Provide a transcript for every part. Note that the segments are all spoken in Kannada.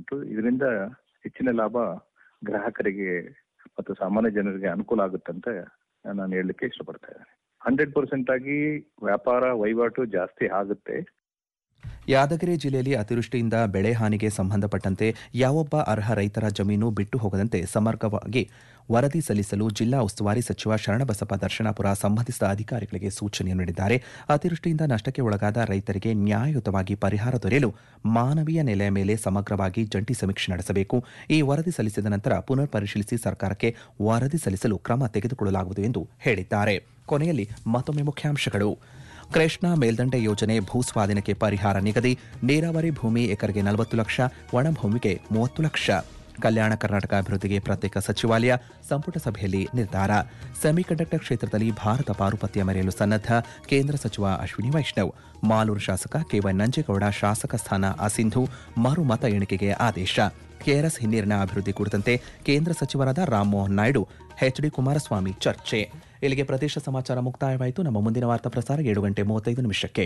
ಮತ್ತು ಇದರಿಂದ ಹೆಚ್ಚಿನ ಲಾಭ ಗ್ರಾಹಕರಿಗೆ ಮತ್ತು ಸಾಮಾನ್ಯ ಜನರಿಗೆ ಅನುಕೂಲ ಆಗುತ್ತಂತ ನಾನು ಹೇಳಲಿಕ್ಕೆ ಇಷ್ಟಪಡ್ತಾ ಇದ್ದೇನೆ ಹಂಡ್ರೆಡ್ ಪರ್ಸೆಂಟ್ ಆಗಿ ವ್ಯಾಪಾರ ವಹಿವಾಟು ಜಾಸ್ತಿ ಆಗುತ್ತೆ ಯಾದಗಿರಿ ಜಿಲ್ಲೆಯಲ್ಲಿ ಅತಿವೃಷ್ಟಿಯಿಂದ ಬೆಳೆ ಹಾನಿಗೆ ಸಂಬಂಧಪಟ್ಟಂತೆ ಯಾವೊಬ್ಬ ಅರ್ಹ ರೈತರ ಜಮೀನು ಬಿಟ್ಟು ಹೋಗದಂತೆ ಸಮಗ್ರವಾಗಿ ವರದಿ ಸಲ್ಲಿಸಲು ಜಿಲ್ಲಾ ಉಸ್ತುವಾರಿ ಸಚಿವ ಶರಣಬಸಪ್ಪ ದರ್ಶನಾಪುರ ಸಂಬಂಧಿಸಿದ ಅಧಿಕಾರಿಗಳಿಗೆ ಸೂಚನೆ ನೀಡಿದ್ದಾರೆ ಅತಿವೃಷ್ಟಿಯಿಂದ ನಷ್ಟಕ್ಕೆ ಒಳಗಾದ ರೈತರಿಗೆ ನ್ಯಾಯಯುತವಾಗಿ ಪರಿಹಾರ ದೊರೆಯಲು ಮಾನವೀಯ ನೆಲೆಯ ಮೇಲೆ ಸಮಗ್ರವಾಗಿ ಜಂಟಿ ಸಮೀಕ್ಷೆ ನಡೆಸಬೇಕು ಈ ವರದಿ ಸಲ್ಲಿಸಿದ ನಂತರ ಪುನರ್ ಪರಿಶೀಲಿಸಿ ಸರ್ಕಾರಕ್ಕೆ ವರದಿ ಸಲ್ಲಿಸಲು ಕ್ರಮ ತೆಗೆದುಕೊಳ್ಳಲಾಗುವುದು ಎಂದು ಹೇಳಿದ್ದಾರೆ ಕೊನೆಯಲ್ಲಿ ಮತ್ತೊಮ್ಮೆ ಮುಖ್ಯಾಂಶಗಳು ಕೃಷ್ಣಾ ಮೇಲ್ದಂಡೆ ಯೋಜನೆ ಭೂಸ್ವಾಧೀನಕ್ಕೆ ಪರಿಹಾರ ನಿಗದಿ ನೀರಾವರಿ ಭೂಮಿ ಎಕರೆಗೆ ನಲವತ್ತು ಲಕ್ಷ ಒಣಭೂಮಿಗೆ ಮೂವತ್ತು ಲಕ್ಷ ಕಲ್ಯಾಣ ಕರ್ನಾಟಕ ಅಭಿವೃದ್ಧಿಗೆ ಪ್ರತ್ಯೇಕ ಸಚಿವಾಲಯ ಸಂಪುಟ ಸಭೆಯಲ್ಲಿ ನಿರ್ಧಾರ ಸೆಮಿಕಂಡಕ್ಟರ್ ಕ್ಷೇತ್ರದಲ್ಲಿ ಭಾರತ ಪಾರುಪತ್ಯ ಮೆರೆಯಲು ಸನ್ನದ್ಧ ಕೇಂದ್ರ ಸಚಿವ ಅಶ್ವಿನಿ ವೈಷ್ಣವ್ ಮಾಲೂರು ಶಾಸಕ ಕೆವೈ ನಂಜೇಗೌಡ ಶಾಸಕ ಸ್ಥಾನ ಅಸಿಂಧು ಮರು ಮತ ಎಣಿಕೆಗೆ ಆದೇಶ ಕೆಆರ್ಎಸ್ ಹಿನ್ನೀರಿನ ಅಭಿವೃದ್ಧಿ ಕುರಿತಂತೆ ಕೇಂದ್ರ ಸಚಿವರಾದ ರಾಮಮೋಹನ್ ನಾಯ್ಡು ಎಚ್ಡಿ ಕುಮಾರಸ್ವಾಮಿ ಚರ್ಚೆ ಇಲ್ಲಿಗೆ ಪ್ರದೇಶ ಸಮಾಚಾರ ಮುಕ್ತಾಯವಾಯಿತು ನಮ್ಮ ಮುಂದಿನ ವಾರ್ತಾ ಪ್ರಸಾರ ಏಳು ಗಂಟೆ ಮೂವತ್ತೈದು ನಿಮಿಷಕ್ಕೆ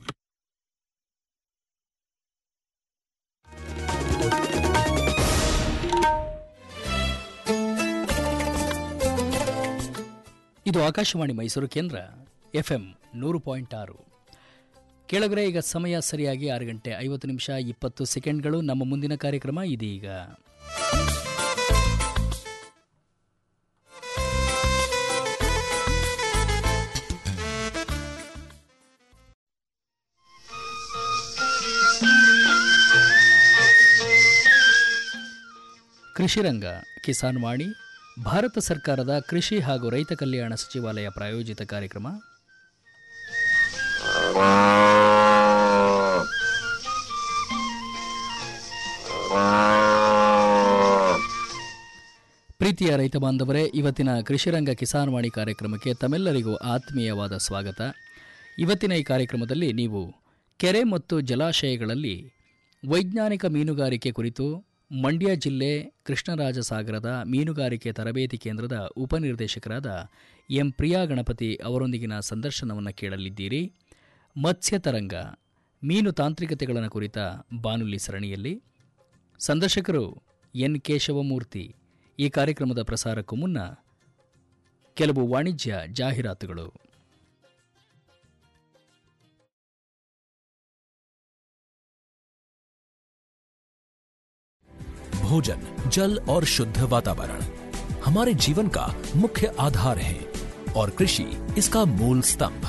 ಇದು ಆಕಾಶವಾಣಿ ಮೈಸೂರು ಕೇಂದ್ರ ಎಫ್ಎಂ ನೂರು ಪಾಯಿಂಟ್ ಆರು ಕೆಳಗರೆ ಈಗ ಸಮಯ ಸರಿಯಾಗಿ ಆರು ಗಂಟೆ ಐವತ್ತು ನಿಮಿಷ ಇಪ್ಪತ್ತು ಸೆಕೆಂಡ್ಗಳು ನಮ್ಮ ಮುಂದಿನ ಕಾರ್ಯಕ್ರಮ ಇದೀಗ ಕೃಷಿರಂಗ ಕಿಸಾನ್ ವಾಣಿ ಭಾರತ ಸರ್ಕಾರದ ಕೃಷಿ ಹಾಗೂ ರೈತ ಕಲ್ಯಾಣ ಸಚಿವಾಲಯ ಪ್ರಾಯೋಜಿತ ಕಾರ್ಯಕ್ರಮ ಪ್ರೀತಿಯ ರೈತ ಬಾಂಧವರೇ ಇವತ್ತಿನ ಕೃಷಿರಂಗ ಕಿಸಾನ್ ವಾಣಿ ಕಾರ್ಯಕ್ರಮಕ್ಕೆ ತಮ್ಮೆಲ್ಲರಿಗೂ ಆತ್ಮೀಯವಾದ ಸ್ವಾಗತ ಇವತ್ತಿನ ಈ ಕಾರ್ಯಕ್ರಮದಲ್ಲಿ ನೀವು ಕೆರೆ ಮತ್ತು ಜಲಾಶಯಗಳಲ್ಲಿ ವೈಜ್ಞಾನಿಕ ಮೀನುಗಾರಿಕೆ ಕುರಿತು ಮಂಡ್ಯ ಜಿಲ್ಲೆ ಕೃಷ್ಣರಾಜಸಾಗರದ ಮೀನುಗಾರಿಕೆ ತರಬೇತಿ ಕೇಂದ್ರದ ಉಪನಿರ್ದೇಶಕರಾದ ಎಂ ಪ್ರಿಯಾ ಗಣಪತಿ ಅವರೊಂದಿಗಿನ ಸಂದರ್ಶನವನ್ನು ಕೇಳಲಿದ್ದೀರಿ ಮತ್ಸ್ಯ ತರಂಗ ಮೀನು ತಾಂತ್ರಿಕತೆಗಳನ್ನು ಕುರಿತ ಬಾನುಲಿ ಸರಣಿಯಲ್ಲಿ ಸಂದರ್ಶಕರು ಎನ್ ಕೇಶವಮೂರ್ತಿ ಈ ಕಾರ್ಯಕ್ರಮದ ಪ್ರಸಾರಕ್ಕೂ ಮುನ್ನ ಕೆಲವು ವಾಣಿಜ್ಯ ಜಾಹೀರಾತುಗಳು भोजन जल और शुद्ध वातावरण हमारे जीवन का मुख्य आधार है और कृषि इसका मूल स्तंभ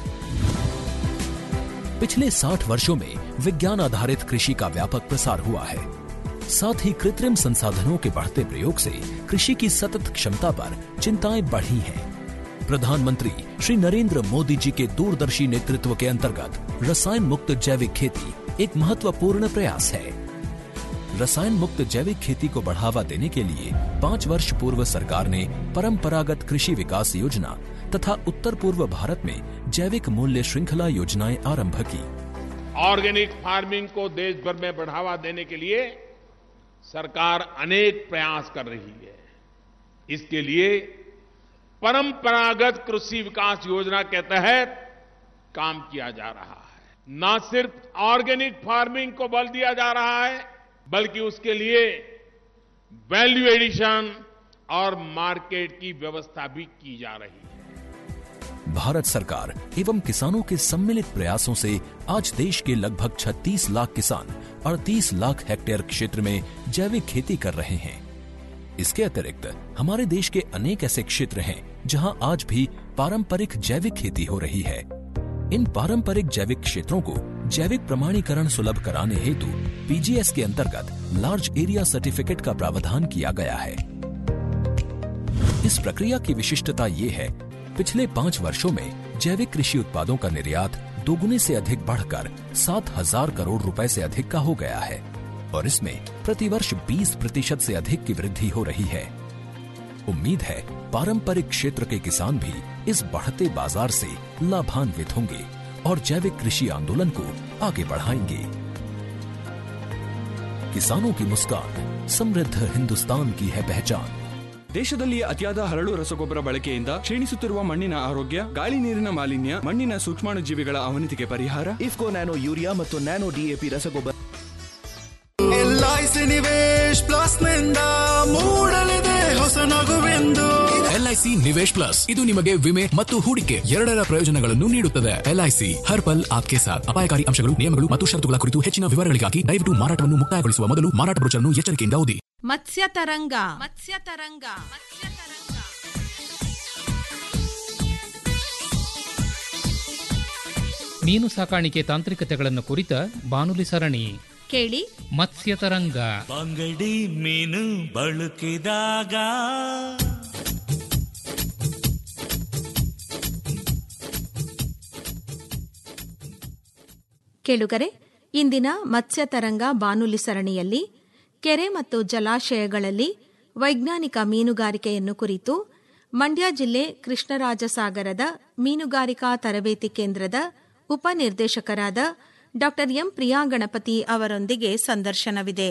पिछले 60 वर्षों में विज्ञान आधारित कृषि का व्यापक प्रसार हुआ है साथ ही कृत्रिम संसाधनों के बढ़ते प्रयोग से कृषि की सतत क्षमता पर चिंताएं बढ़ी हैं। प्रधानमंत्री श्री नरेंद्र मोदी जी के दूरदर्शी नेतृत्व के अंतर्गत रसायन मुक्त जैविक खेती एक महत्वपूर्ण प्रयास है रसायन मुक्त जैविक खेती को बढ़ावा देने के लिए पाँच वर्ष पूर्व सरकार ने परंपरागत कृषि विकास योजना तथा उत्तर पूर्व भारत में जैविक मूल्य श्रृंखला योजनाएं आरंभ की ऑर्गेनिक फार्मिंग को देश भर में बढ़ावा देने के लिए सरकार अनेक प्रयास कर रही है इसके लिए परंपरागत कृषि विकास योजना के तहत काम किया जा रहा है न सिर्फ ऑर्गेनिक फार्मिंग को बल दिया जा रहा है बल्कि उसके लिए वैल्यू एडिशन और मार्केट की व्यवस्था भी की जा रही है भारत सरकार एवं किसानों के सम्मिलित प्रयासों से आज देश के लगभग 36 लाख किसान 38 लाख हेक्टेयर क्षेत्र में जैविक खेती कर रहे हैं इसके अतिरिक्त हमारे देश के अनेक ऐसे क्षेत्र हैं जहां आज भी पारंपरिक जैविक खेती हो रही है इन पारंपरिक जैविक क्षेत्रों को जैविक प्रमाणीकरण सुलभ कराने हेतु पीजीएस के अंतर्गत लार्ज एरिया सर्टिफिकेट का प्रावधान किया गया है इस प्रक्रिया की विशिष्टता ये है पिछले पाँच वर्षों में जैविक कृषि उत्पादों का निर्यात दोगुने से अधिक बढ़कर सात हजार करोड़ रुपए से अधिक का हो गया है और इसमें प्रतिवर्ष 20 प्रतिशत से अधिक की वृद्धि हो रही है उम्मीद है पारंपरिक क्षेत्र के किसान भी इस बढ़ते बाजार से लाभान्वित होंगे और जैविक कृषि आंदोलन को आगे बढ़ाएंगे किसानों की मुस्कान समृद्ध हिंदुस्तान की है पहचान ದೇಶದಲ್ಲಿ ಅತಿಯಾದ ಹರಳು ರಸಗೊಬ್ಬರ ಬಳಕೆಯಿಂದ ಕ್ಷೀಣಿಸುತ್ತಿರುವ ಮಣ್ಣಿನ ಆರೋಗ್ಯ ಗಾಳಿ ನೀರಿನ ಮಾಲಿನ್ಯ ಮಣ್ಣಿನ ಸೂಕ್ಷ್ಮಾಣುಜೀವಿಗಳ ಅವನತಿಗೆ ಪರಿಹಾರ ಇಫ್ಕೋ ನ್ಯಾನೋ ಯೂರಿಯಾ ಮತ್ತು ನ್ಯಾನೋ ಡಿಎಪಿ ರಸಗೊಬ್ಬರ LIC Nivesh LIC Nivesh plus ಇದು ನಿಮಗೆ ವಿಮೆ ಮತ್ತು ಹೂಡಿಕೆ ಎರಡರ ಪ್ರಯೋಜನಗಳನ್ನು ನೀಡುತ್ತದೆ ಎಲ್ಐಸಿ ಹರ್ ಪಲ್ ಆಪ್ಕೆ ಸಾಥ್ ಅಪಾಯಕಾರಿ ಅಂಶಗಳು ನಿಯಮಗಳು ಮತ್ತು ಷರತ್ತುಗಳ ಕುರಿತು ಹೆಚ್ಚಿನ ವಿವರಗಳಿಗಾಗಿ ದಯವಿಟ್ಟು ಮಾರಾಟವನ್ನು ಮುಕ್ತಾಯಗೊಳಿಸುವ ಮೊದಲು ಮಾರಾಟ ಬ್ರೋಚರ್ನ್ನು ಎಚ್ಚರಿಕೆಯಿಂದ ಓದಿ ಮತ್ಸ್ಯ ತರಂಗ ಮತ್ಸ್ಯ ತರಂಗ ಮತ್ಸ್ಯ ತರಂಗ ಮೀನು ಸಾಕಾಣಿಕೆ ತಾಂತ್ರಿಕತೆಗಳನ್ನು ಕುರಿತ ಬಾನುಲಿ ಸರಣಿ ಕೇಳಿ ಮತ್ಸ್ಯ ತರಂಗ ಬಂಗಡಿ ಮೀನು ಬಳಕಿದಾಗ ಕೇಳುಗರೆ ಇಂದಿನ ಮತ್ಸ್ಯ ತರಂಗ ಬಾನುಲಿ ಸರಣಿಯಲ್ಲಿ ಕೆರೆ ಮತ್ತು ಜಲಾಶಯಗಳಲ್ಲಿ ವೈಜ್ಞಾನಿಕ ಮೀನುಗಾರಿಕೆಯನ್ನು ಕುರಿತು ಮಂಡ್ಯ ಜಿಲ್ಲೆ ಕೃಷ್ಣರಾಜಸಾಗರದ ಮೀನುಗಾರಿಕಾ ತರಬೇತಿ ಕೇಂದ್ರದ ಉಪನಿರ್ದೇಶಕರಾದ ಡಾ ಎಂ ಪ್ರಿಯಾ ಗಣಪತಿ ಅವರೊಂದಿಗೆ ಸಂದರ್ಶನವಿದೆ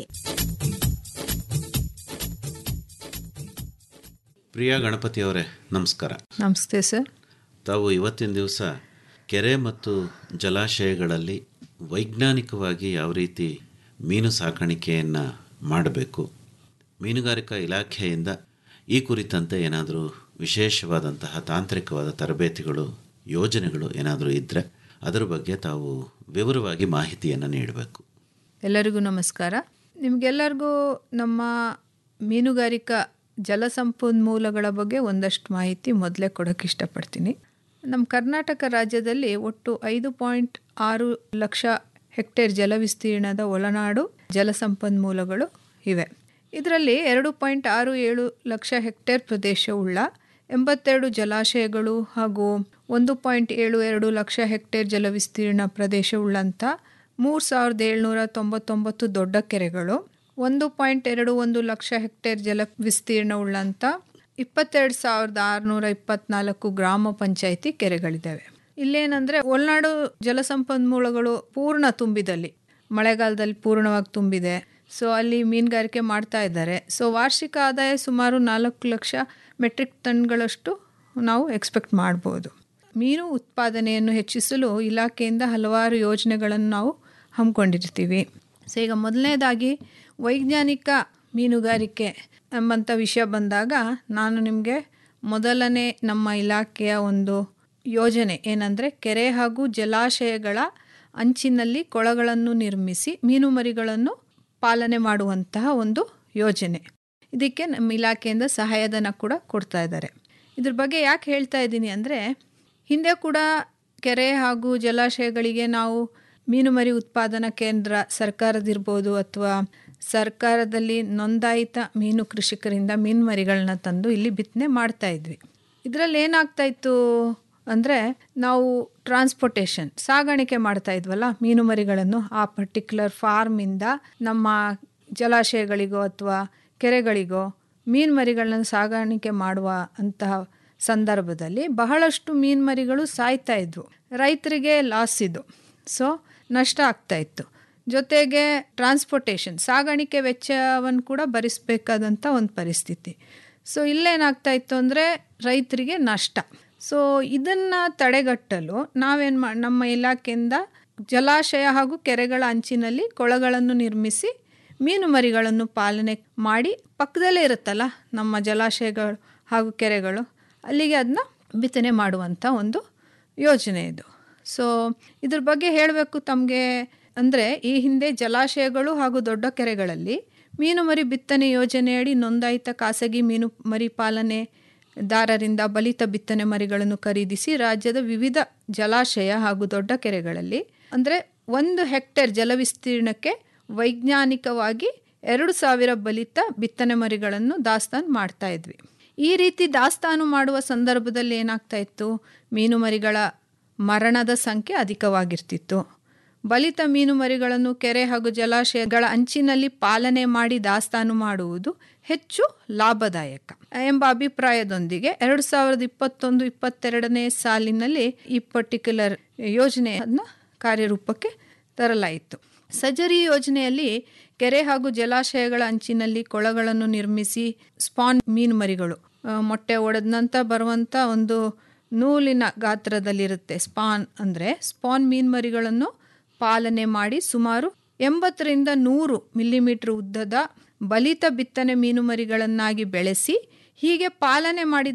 ಪ್ರಿಯಾ ಗಣಪತಿ ಅವರೇ ನಮಸ್ಕಾರ ನಮಸ್ತೆ ಸರ್ ತಾವು ಇವತ್ತಿನ ದಿವಸ ಕೆರೆ ಮತ್ತು ಜಲಾಶಯಗಳಲ್ಲಿ ವೈಜ್ಞಾನಿಕವಾಗಿ ಯಾವ ರೀತಿ ಮೀನು ಸಾಕಾಣಿಕೆಯನ್ನು ಮಾಡಬೇಕು ಮೀನುಗಾರಿಕಾ ಇಲಾಖೆಯಿಂದ ಈ ಕುರಿತಂತೆ ಏನಾದರೂ ವಿಶೇಷವಾದಂತಹ ತಾಂತ್ರಿಕವಾದ ತರಬೇತಿಗಳು ಯೋಜನೆಗಳು ಏನಾದರೂ ಇದ್ದರೆ ಅದರ ಬಗ್ಗೆ ತಾವು ವಿವರವಾಗಿ ಮಾಹಿತಿಯನ್ನು ನೀಡಬೇಕು ಎಲ್ಲರಿಗೂ ನಮಸ್ಕಾರ ನಿಮಗೆಲ್ಲರಿಗೂ ನಮ್ಮ ಮೀನುಗಾರಿಕಾ ಜಲಸಂಪನ್ಮೂಲಗಳ ಬಗ್ಗೆ ಒಂದಷ್ಟು ಮಾಹಿತಿ ಮೊದಲೇ ಕೊಡೋಕ್ಕೆ ಇಷ್ಟಪಡ್ತೀನಿ ನಮ್ಮ ಕರ್ನಾಟಕ ರಾಜ್ಯದಲ್ಲಿ ಒಟ್ಟು ಐದು ಪಾಯಿಂಟ್ ಆರು ಲಕ್ಷ ಹೆಕ್ಟೇರ್ ಜಲವಿಸ್ತೀರ್ಣದ ಒಳನಾಡು ಜಲಸಂಪನ್ಮೂಲಗಳು ಇವೆ ಇದರಲ್ಲಿ ಎರಡು ಪಾಯಿಂಟ್ ಆರು ಏಳು ಲಕ್ಷ ಹೆಕ್ಟೇರ್ ಪ್ರದೇಶವುಳ್ಳ ಎಂಬತ್ತೆರಡು ಜಲಾಶಯಗಳು ಹಾಗೂ ಒಂದು ಪಾಯಿಂಟ್ ಏಳು ಎರಡು ಲಕ್ಷ ಹೆಕ್ಟೇರ್ ಜಲವಿಸ್ತೀರ್ಣ ಪ್ರದೇಶವುಳ್ಳಂಥ ಮೂರು ಸಾವಿರದ ಏಳ್ನೂರ ತೊಂಬತ್ತೊಂಬತ್ತು ದೊಡ್ಡ ಕೆರೆಗಳು ಒಂದು ಪಾಯಿಂಟ್ ಎರಡು ಒಂದು ಲಕ್ಷ ಹೆಕ್ಟೇರ್ ಜಲ ವಿಸ್ತೀರ್ಣವುಳ್ಳಂಥ ಇಪ್ಪತ್ತೆರಡು ಸಾವಿರದ ಆರುನೂರ ಇಪ್ಪತ್ನಾಲ್ಕು ಗ್ರಾಮ ಪಂಚಾಯಿತಿ ಕೆರೆಗಳಿದ್ದಾವೆ ಇಲ್ಲೇನಂದರೆ ಒಳನಾಡು ಜಲಸಂಪನ್ಮೂಲಗಳು ಪೂರ್ಣ ತುಂಬಿದಲ್ಲಿ ಮಳೆಗಾಲದಲ್ಲಿ ಪೂರ್ಣವಾಗಿ ತುಂಬಿದೆ ಸೊ ಅಲ್ಲಿ ಮೀನುಗಾರಿಕೆ ಮಾಡ್ತಾ ಇದ್ದಾರೆ ಸೊ ವಾರ್ಷಿಕ ಆದಾಯ ಸುಮಾರು ನಾಲ್ಕು ಲಕ್ಷ ಮೆಟ್ರಿಕ್ ಟನ್ಗಳಷ್ಟು ನಾವು ಎಕ್ಸ್ಪೆಕ್ಟ್ ಮಾಡ್ಬೋದು ಮೀನು ಉತ್ಪಾದನೆಯನ್ನು ಹೆಚ್ಚಿಸಲು ಇಲಾಖೆಯಿಂದ ಹಲವಾರು ಯೋಜನೆಗಳನ್ನು ನಾವು ಹಮ್ಮಿಕೊಂಡಿರ್ತೀವಿ ಸೊ ಈಗ ಮೊದಲನೇದಾಗಿ ವೈಜ್ಞಾನಿಕ ಮೀನುಗಾರಿಕೆ ಎಂಬಂಥ ವಿಷಯ ಬಂದಾಗ ನಾನು ನಿಮಗೆ ಮೊದಲನೇ ನಮ್ಮ ಇಲಾಖೆಯ ಒಂದು ಯೋಜನೆ ಏನಂದರೆ ಕೆರೆ ಹಾಗೂ ಜಲಾಶಯಗಳ ಅಂಚಿನಲ್ಲಿ ಕೊಳಗಳನ್ನು ನಿರ್ಮಿಸಿ ಮೀನು ಮರಿಗಳನ್ನು ಪಾಲನೆ ಮಾಡುವಂತಹ ಒಂದು ಯೋಜನೆ ಇದಕ್ಕೆ ನಮ್ಮ ಇಲಾಖೆಯಿಂದ ಸಹಾಯಧನ ಕೂಡ ಕೊಡ್ತಾ ಇದ್ದಾರೆ ಇದ್ರ ಬಗ್ಗೆ ಯಾಕೆ ಹೇಳ್ತಾ ಇದ್ದೀನಿ ಅಂದರೆ ಹಿಂದೆ ಕೂಡ ಕೆರೆ ಹಾಗೂ ಜಲಾಶಯಗಳಿಗೆ ನಾವು ಮೀನುಮರಿ ಉತ್ಪಾದನಾ ಕೇಂದ್ರ ಸರ್ಕಾರದಿರ್ಬೋದು ಅಥವಾ ಸರ್ಕಾರದಲ್ಲಿ ನೋಂದಾಯಿತ ಮೀನು ಕೃಷಿಕರಿಂದ ಮೀನು ಮರಿಗಳನ್ನ ತಂದು ಇಲ್ಲಿ ಬಿತ್ತನೆ ಮಾಡ್ತಾ ಇದ್ವಿ ಇದರಲ್ಲಿ ಏನಾಗ್ತಾ ಇತ್ತು ಅಂದರೆ ನಾವು ಟ್ರಾನ್ಸ್ಪೋರ್ಟೇಷನ್ ಸಾಗಾಣಿಕೆ ಮಾಡ್ತಾ ಇದ್ವಲ್ಲ ಮೀನು ಮರಿಗಳನ್ನು ಆ ಪರ್ಟಿಕ್ಯುಲರ್ ಫಾರ್ಮಿಂದ ನಮ್ಮ ಜಲಾಶಯಗಳಿಗೋ ಅಥವಾ ಕೆರೆಗಳಿಗೋ ಮೀನು ಮರಿಗಳನ್ನ ಸಾಗಾಣಿಕೆ ಮಾಡುವ ಅಂತಹ ಸಂದರ್ಭದಲ್ಲಿ ಬಹಳಷ್ಟು ಮೀನು ಮರಿಗಳು ಸಾಯ್ತಾ ಇದ್ವು ರೈತರಿಗೆ ಲಾಸ್ ಇದು ಸೊ ನಷ್ಟ ಆಗ್ತಾ ಇತ್ತು ಜೊತೆಗೆ ಟ್ರಾನ್ಸ್ಪೋರ್ಟೇಷನ್ ಸಾಗಾಣಿಕೆ ವೆಚ್ಚವನ್ನು ಕೂಡ ಭರಿಸಬೇಕಾದಂಥ ಒಂದು ಪರಿಸ್ಥಿತಿ ಸೊ ಇಲ್ಲೇನಾಗ್ತಾ ಇತ್ತು ಅಂದರೆ ರೈತರಿಗೆ ನಷ್ಟ ಸೊ ಇದನ್ನು ತಡೆಗಟ್ಟಲು ನಾವೇನು ಮಾ ನಮ್ಮ ಇಲಾಖೆಯಿಂದ ಜಲಾಶಯ ಹಾಗೂ ಕೆರೆಗಳ ಅಂಚಿನಲ್ಲಿ ಕೊಳಗಳನ್ನು ನಿರ್ಮಿಸಿ ಮೀನು ಮರಿಗಳನ್ನು ಪಾಲನೆ ಮಾಡಿ ಪಕ್ಕದಲ್ಲೇ ಇರುತ್ತಲ್ಲ ನಮ್ಮ ಜಲಾಶಯಗಳು ಹಾಗೂ ಕೆರೆಗಳು ಅಲ್ಲಿಗೆ ಅದನ್ನ ಬಿತ್ತನೆ ಮಾಡುವಂಥ ಒಂದು ಯೋಜನೆ ಇದು ಸೊ ಇದ್ರ ಬಗ್ಗೆ ಹೇಳಬೇಕು ತಮಗೆ ಅಂದರೆ ಈ ಹಿಂದೆ ಜಲಾಶಯಗಳು ಹಾಗೂ ದೊಡ್ಡ ಕೆರೆಗಳಲ್ಲಿ ಮೀನು ಮರಿ ಬಿತ್ತನೆ ಯೋಜನೆಯಡಿ ನೋಂದಾಯಿತ ಖಾಸಗಿ ಮೀನು ಮರಿ ಪಾಲನೆ ದಾರರಿಂದ ಬಲಿತ ಬಿತ್ತನೆ ಮರಿಗಳನ್ನು ಖರೀದಿಸಿ ರಾಜ್ಯದ ವಿವಿಧ ಜಲಾಶಯ ಹಾಗೂ ದೊಡ್ಡ ಕೆರೆಗಳಲ್ಲಿ ಅಂದರೆ ಒಂದು ಹೆಕ್ಟೇರ್ ಜಲವಿಸ್ತೀರ್ಣಕ್ಕೆ ವೈಜ್ಞಾನಿಕವಾಗಿ ಎರಡು ಸಾವಿರ ಬಲಿತ ಬಿತ್ತನೆ ಮರಿಗಳನ್ನು ದಾಸ್ತಾನು ಮಾಡ್ತಾ ಇದ್ವಿ ಈ ರೀತಿ ದಾಸ್ತಾನು ಮಾಡುವ ಸಂದರ್ಭದಲ್ಲಿ ಏನಾಗ್ತಾ ಇತ್ತು ಮೀನು ಮರಿಗಳ ಮರಣದ ಸಂಖ್ಯೆ ಅಧಿಕವಾಗಿರ್ತಿತ್ತು ಬಲಿತ ಮೀನು ಮರಿಗಳನ್ನು ಕೆರೆ ಹಾಗೂ ಜಲಾಶಯಗಳ ಅಂಚಿನಲ್ಲಿ ಪಾಲನೆ ಮಾಡಿ ದಾಸ್ತಾನು ಮಾಡುವುದು ಹೆಚ್ಚು ಲಾಭದಾಯಕ ಎಂಬ ಅಭಿಪ್ರಾಯದೊಂದಿಗೆ ಎರಡು ಸಾವಿರದ ಇಪ್ಪತ್ತೊಂದು ಇಪ್ಪತ್ತೆರಡನೇ ಸಾಲಿನಲ್ಲಿ ಈ ಪರ್ಟಿಕ್ಯುಲರ್ ಯೋಜನೆಯನ್ನು ಕಾರ್ಯರೂಪಕ್ಕೆ ತರಲಾಯಿತು ಸಜರಿ ಯೋಜನೆಯಲ್ಲಿ ಕೆರೆ ಹಾಗೂ ಜಲಾಶಯಗಳ ಅಂಚಿನಲ್ಲಿ ಕೊಳಗಳನ್ನು ನಿರ್ಮಿಸಿ ಸ್ಪಾನ್ ಮೀನು ಮರಿಗಳು ಮೊಟ್ಟೆ ಒಡೆದ ನಂತರ ಬರುವಂಥ ಒಂದು ನೂಲಿನ ಗಾತ್ರದಲ್ಲಿರುತ್ತೆ ಸ್ಪಾನ್ ಅಂದರೆ ಸ್ಪಾನ್ ಮೀನು ಮರಿಗಳನ್ನು ಪಾಲನೆ ಮಾಡಿ ಸುಮಾರು ಎಂಬತ್ತರಿಂದ ನೂರು ಮಿಲಿಮೀಟರ್ ಉದ್ದದ ಬಲಿತ ಬಿತ್ತನೆ ಮೀನು ಮರಿಗಳನ್ನಾಗಿ ಬೆಳೆಸಿ ಹೀಗೆ ಪಾಲನೆ ಮಾಡಿದ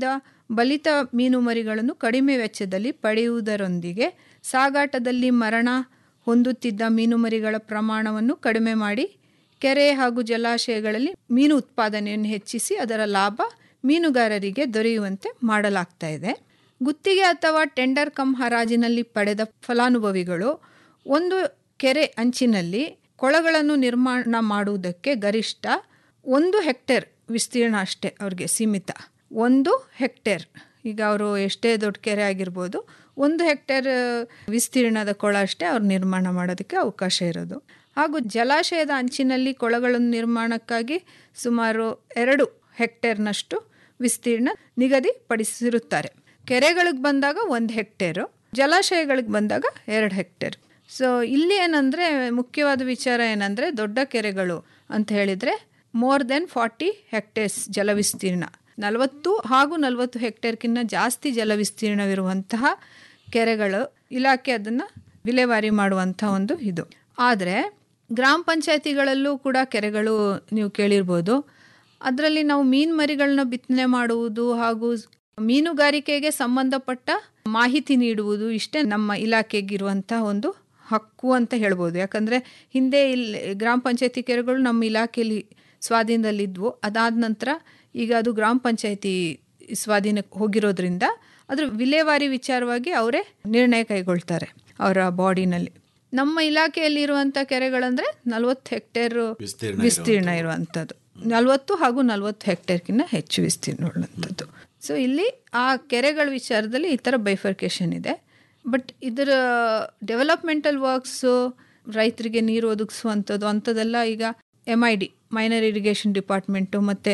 ಬಲಿತ ಮೀನು ಮರಿಗಳನ್ನು ಕಡಿಮೆ ವೆಚ್ಚದಲ್ಲಿ ಪಡೆಯುವುದರೊಂದಿಗೆ ಸಾಗಾಟದಲ್ಲಿ ಮರಣ ಹೊಂದುತ್ತಿದ್ದ ಮೀನು ಮರಿಗಳ ಪ್ರಮಾಣವನ್ನು ಕಡಿಮೆ ಮಾಡಿ ಕೆರೆ ಹಾಗೂ ಜಲಾಶಯಗಳಲ್ಲಿ ಮೀನು ಉತ್ಪಾದನೆಯನ್ನು ಹೆಚ್ಚಿಸಿ ಅದರ ಲಾಭ ಮೀನುಗಾರರಿಗೆ ದೊರೆಯುವಂತೆ ಮಾಡಲಾಗ್ತಾ ಇದೆ ಗುತ್ತಿಗೆ ಅಥವಾ ಟೆಂಡರ್ ಕಮ್ ಹರಾಜಿನಲ್ಲಿ ಪಡೆದ ಫಲಾನುಭವಿಗಳು ಒಂದು ಕೆರೆ ಅಂಚಿನಲ್ಲಿ ಕೊಳಗಳನ್ನು ನಿರ್ಮಾಣ ಮಾಡುವುದಕ್ಕೆ ಗರಿಷ್ಠ ಒಂದು ಹೆಕ್ಟೇರ್ ವಿಸ್ತೀರ್ಣ ಅಷ್ಟೇ ಅವ್ರಿಗೆ ಸೀಮಿತ ಒಂದು ಹೆಕ್ಟೇರ್ ಈಗ ಅವರು ಎಷ್ಟೇ ದೊಡ್ಡ ಕೆರೆ ಆಗಿರ್ಬೋದು ಒಂದು ಹೆಕ್ಟೇರ್ ವಿಸ್ತೀರ್ಣದ ಕೊಳ ಅಷ್ಟೇ ಅವ್ರು ನಿರ್ಮಾಣ ಮಾಡೋದಕ್ಕೆ ಅವಕಾಶ ಇರೋದು ಹಾಗೂ ಜಲಾಶಯದ ಅಂಚಿನಲ್ಲಿ ಕೊಳಗಳನ್ನು ನಿರ್ಮಾಣಕ್ಕಾಗಿ ಸುಮಾರು ಎರಡು ಹೆಕ್ಟೇರ್ನಷ್ಟು ವಿಸ್ತೀರ್ಣ ನಿಗದಿಪಡಿಸಿರುತ್ತಾರೆ ಕೆರೆಗಳಿಗೆ ಬಂದಾಗ ಒಂದು ಹೆಕ್ಟೇರು ಜಲಾಶಯಗಳಿಗೆ ಬಂದಾಗ ಎರಡು ಹೆಕ್ಟೇರ್ ಸೊ ಇಲ್ಲಿ ಏನಂದರೆ ಮುಖ್ಯವಾದ ವಿಚಾರ ಏನಂದರೆ ದೊಡ್ಡ ಕೆರೆಗಳು ಅಂತ ಹೇಳಿದರೆ ಮೋರ್ ದೆನ್ ಫಾರ್ಟಿ ಹೆಕ್ಟೇರ್ಸ್ ಜಲವಿಸ್ತೀರ್ಣ ನಲವತ್ತು ಹಾಗೂ ನಲವತ್ತು ಹೆಕ್ಟೇರ್ಕಿಂತ ಜಾಸ್ತಿ ಜಲವಿಸ್ತೀರ್ಣವಿರುವಂತಹ ಕೆರೆಗಳು ಇಲಾಖೆ ಅದನ್ನು ವಿಲೇವಾರಿ ಮಾಡುವಂಥ ಒಂದು ಇದು ಆದರೆ ಗ್ರಾಮ ಪಂಚಾಯತಿಗಳಲ್ಲೂ ಕೂಡ ಕೆರೆಗಳು ನೀವು ಕೇಳಿರ್ಬೋದು ಅದರಲ್ಲಿ ನಾವು ಮೀನು ಮರಿಗಳನ್ನ ಬಿತ್ತನೆ ಮಾಡುವುದು ಹಾಗೂ ಮೀನುಗಾರಿಕೆಗೆ ಸಂಬಂಧಪಟ್ಟ ಮಾಹಿತಿ ನೀಡುವುದು ಇಷ್ಟೇ ನಮ್ಮ ಇಲಾಖೆಗಿರುವಂಥ ಒಂದು ಹಕ್ಕು ಅಂತ ಹೇಳ್ಬೋದು ಯಾಕಂದರೆ ಹಿಂದೆ ಇಲ್ಲಿ ಗ್ರಾಮ ಪಂಚಾಯತಿ ಕೆರೆಗಳು ನಮ್ಮ ಇಲಾಖೆಯಲ್ಲಿ ಸ್ವಾಧೀನದಲ್ಲಿದ್ವು ಅದಾದ ನಂತರ ಈಗ ಅದು ಗ್ರಾಮ ಪಂಚಾಯತಿ ಸ್ವಾಧೀನಕ್ಕೆ ಹೋಗಿರೋದ್ರಿಂದ ಅದ್ರ ವಿಲೇವಾರಿ ವಿಚಾರವಾಗಿ ಅವರೇ ನಿರ್ಣಯ ಕೈಗೊಳ್ತಾರೆ ಅವರ ಬಾಡಿನಲ್ಲಿ ನಮ್ಮ ಇಲಾಖೆಯಲ್ಲಿರುವಂಥ ಕೆರೆಗಳಂದರೆ ನಲವತ್ತು ಹೆಕ್ಟೇರ್ ವಿಸ್ತೀರ್ಣ ವಿಸ್ತೀರ್ಣ ಇರುವಂಥದ್ದು ನಲವತ್ತು ಹಾಗೂ ನಲವತ್ತು ಹೆಕ್ಟೇರ್ಗಿಂತ ಹೆಚ್ಚು ವಿಸ್ತೀರ್ಣ ಉಳ್ಳಂಥದ್ದು ಸೊ ಇಲ್ಲಿ ಆ ಕೆರೆಗಳ ವಿಚಾರದಲ್ಲಿ ಈ ಥರ ಬೈಫರ್ಕೇಷನ್ ಇದೆ ಬಟ್ ಇದರ ಡೆವಲಪ್ಮೆಂಟಲ್ ವರ್ಕ್ಸು ರೈತರಿಗೆ ನೀರು ಒದಗಿಸುವಂಥದ್ದು ಅಂಥದ್ದೆಲ್ಲ ಈಗ M I D minor irrigation department ಮತ್ತು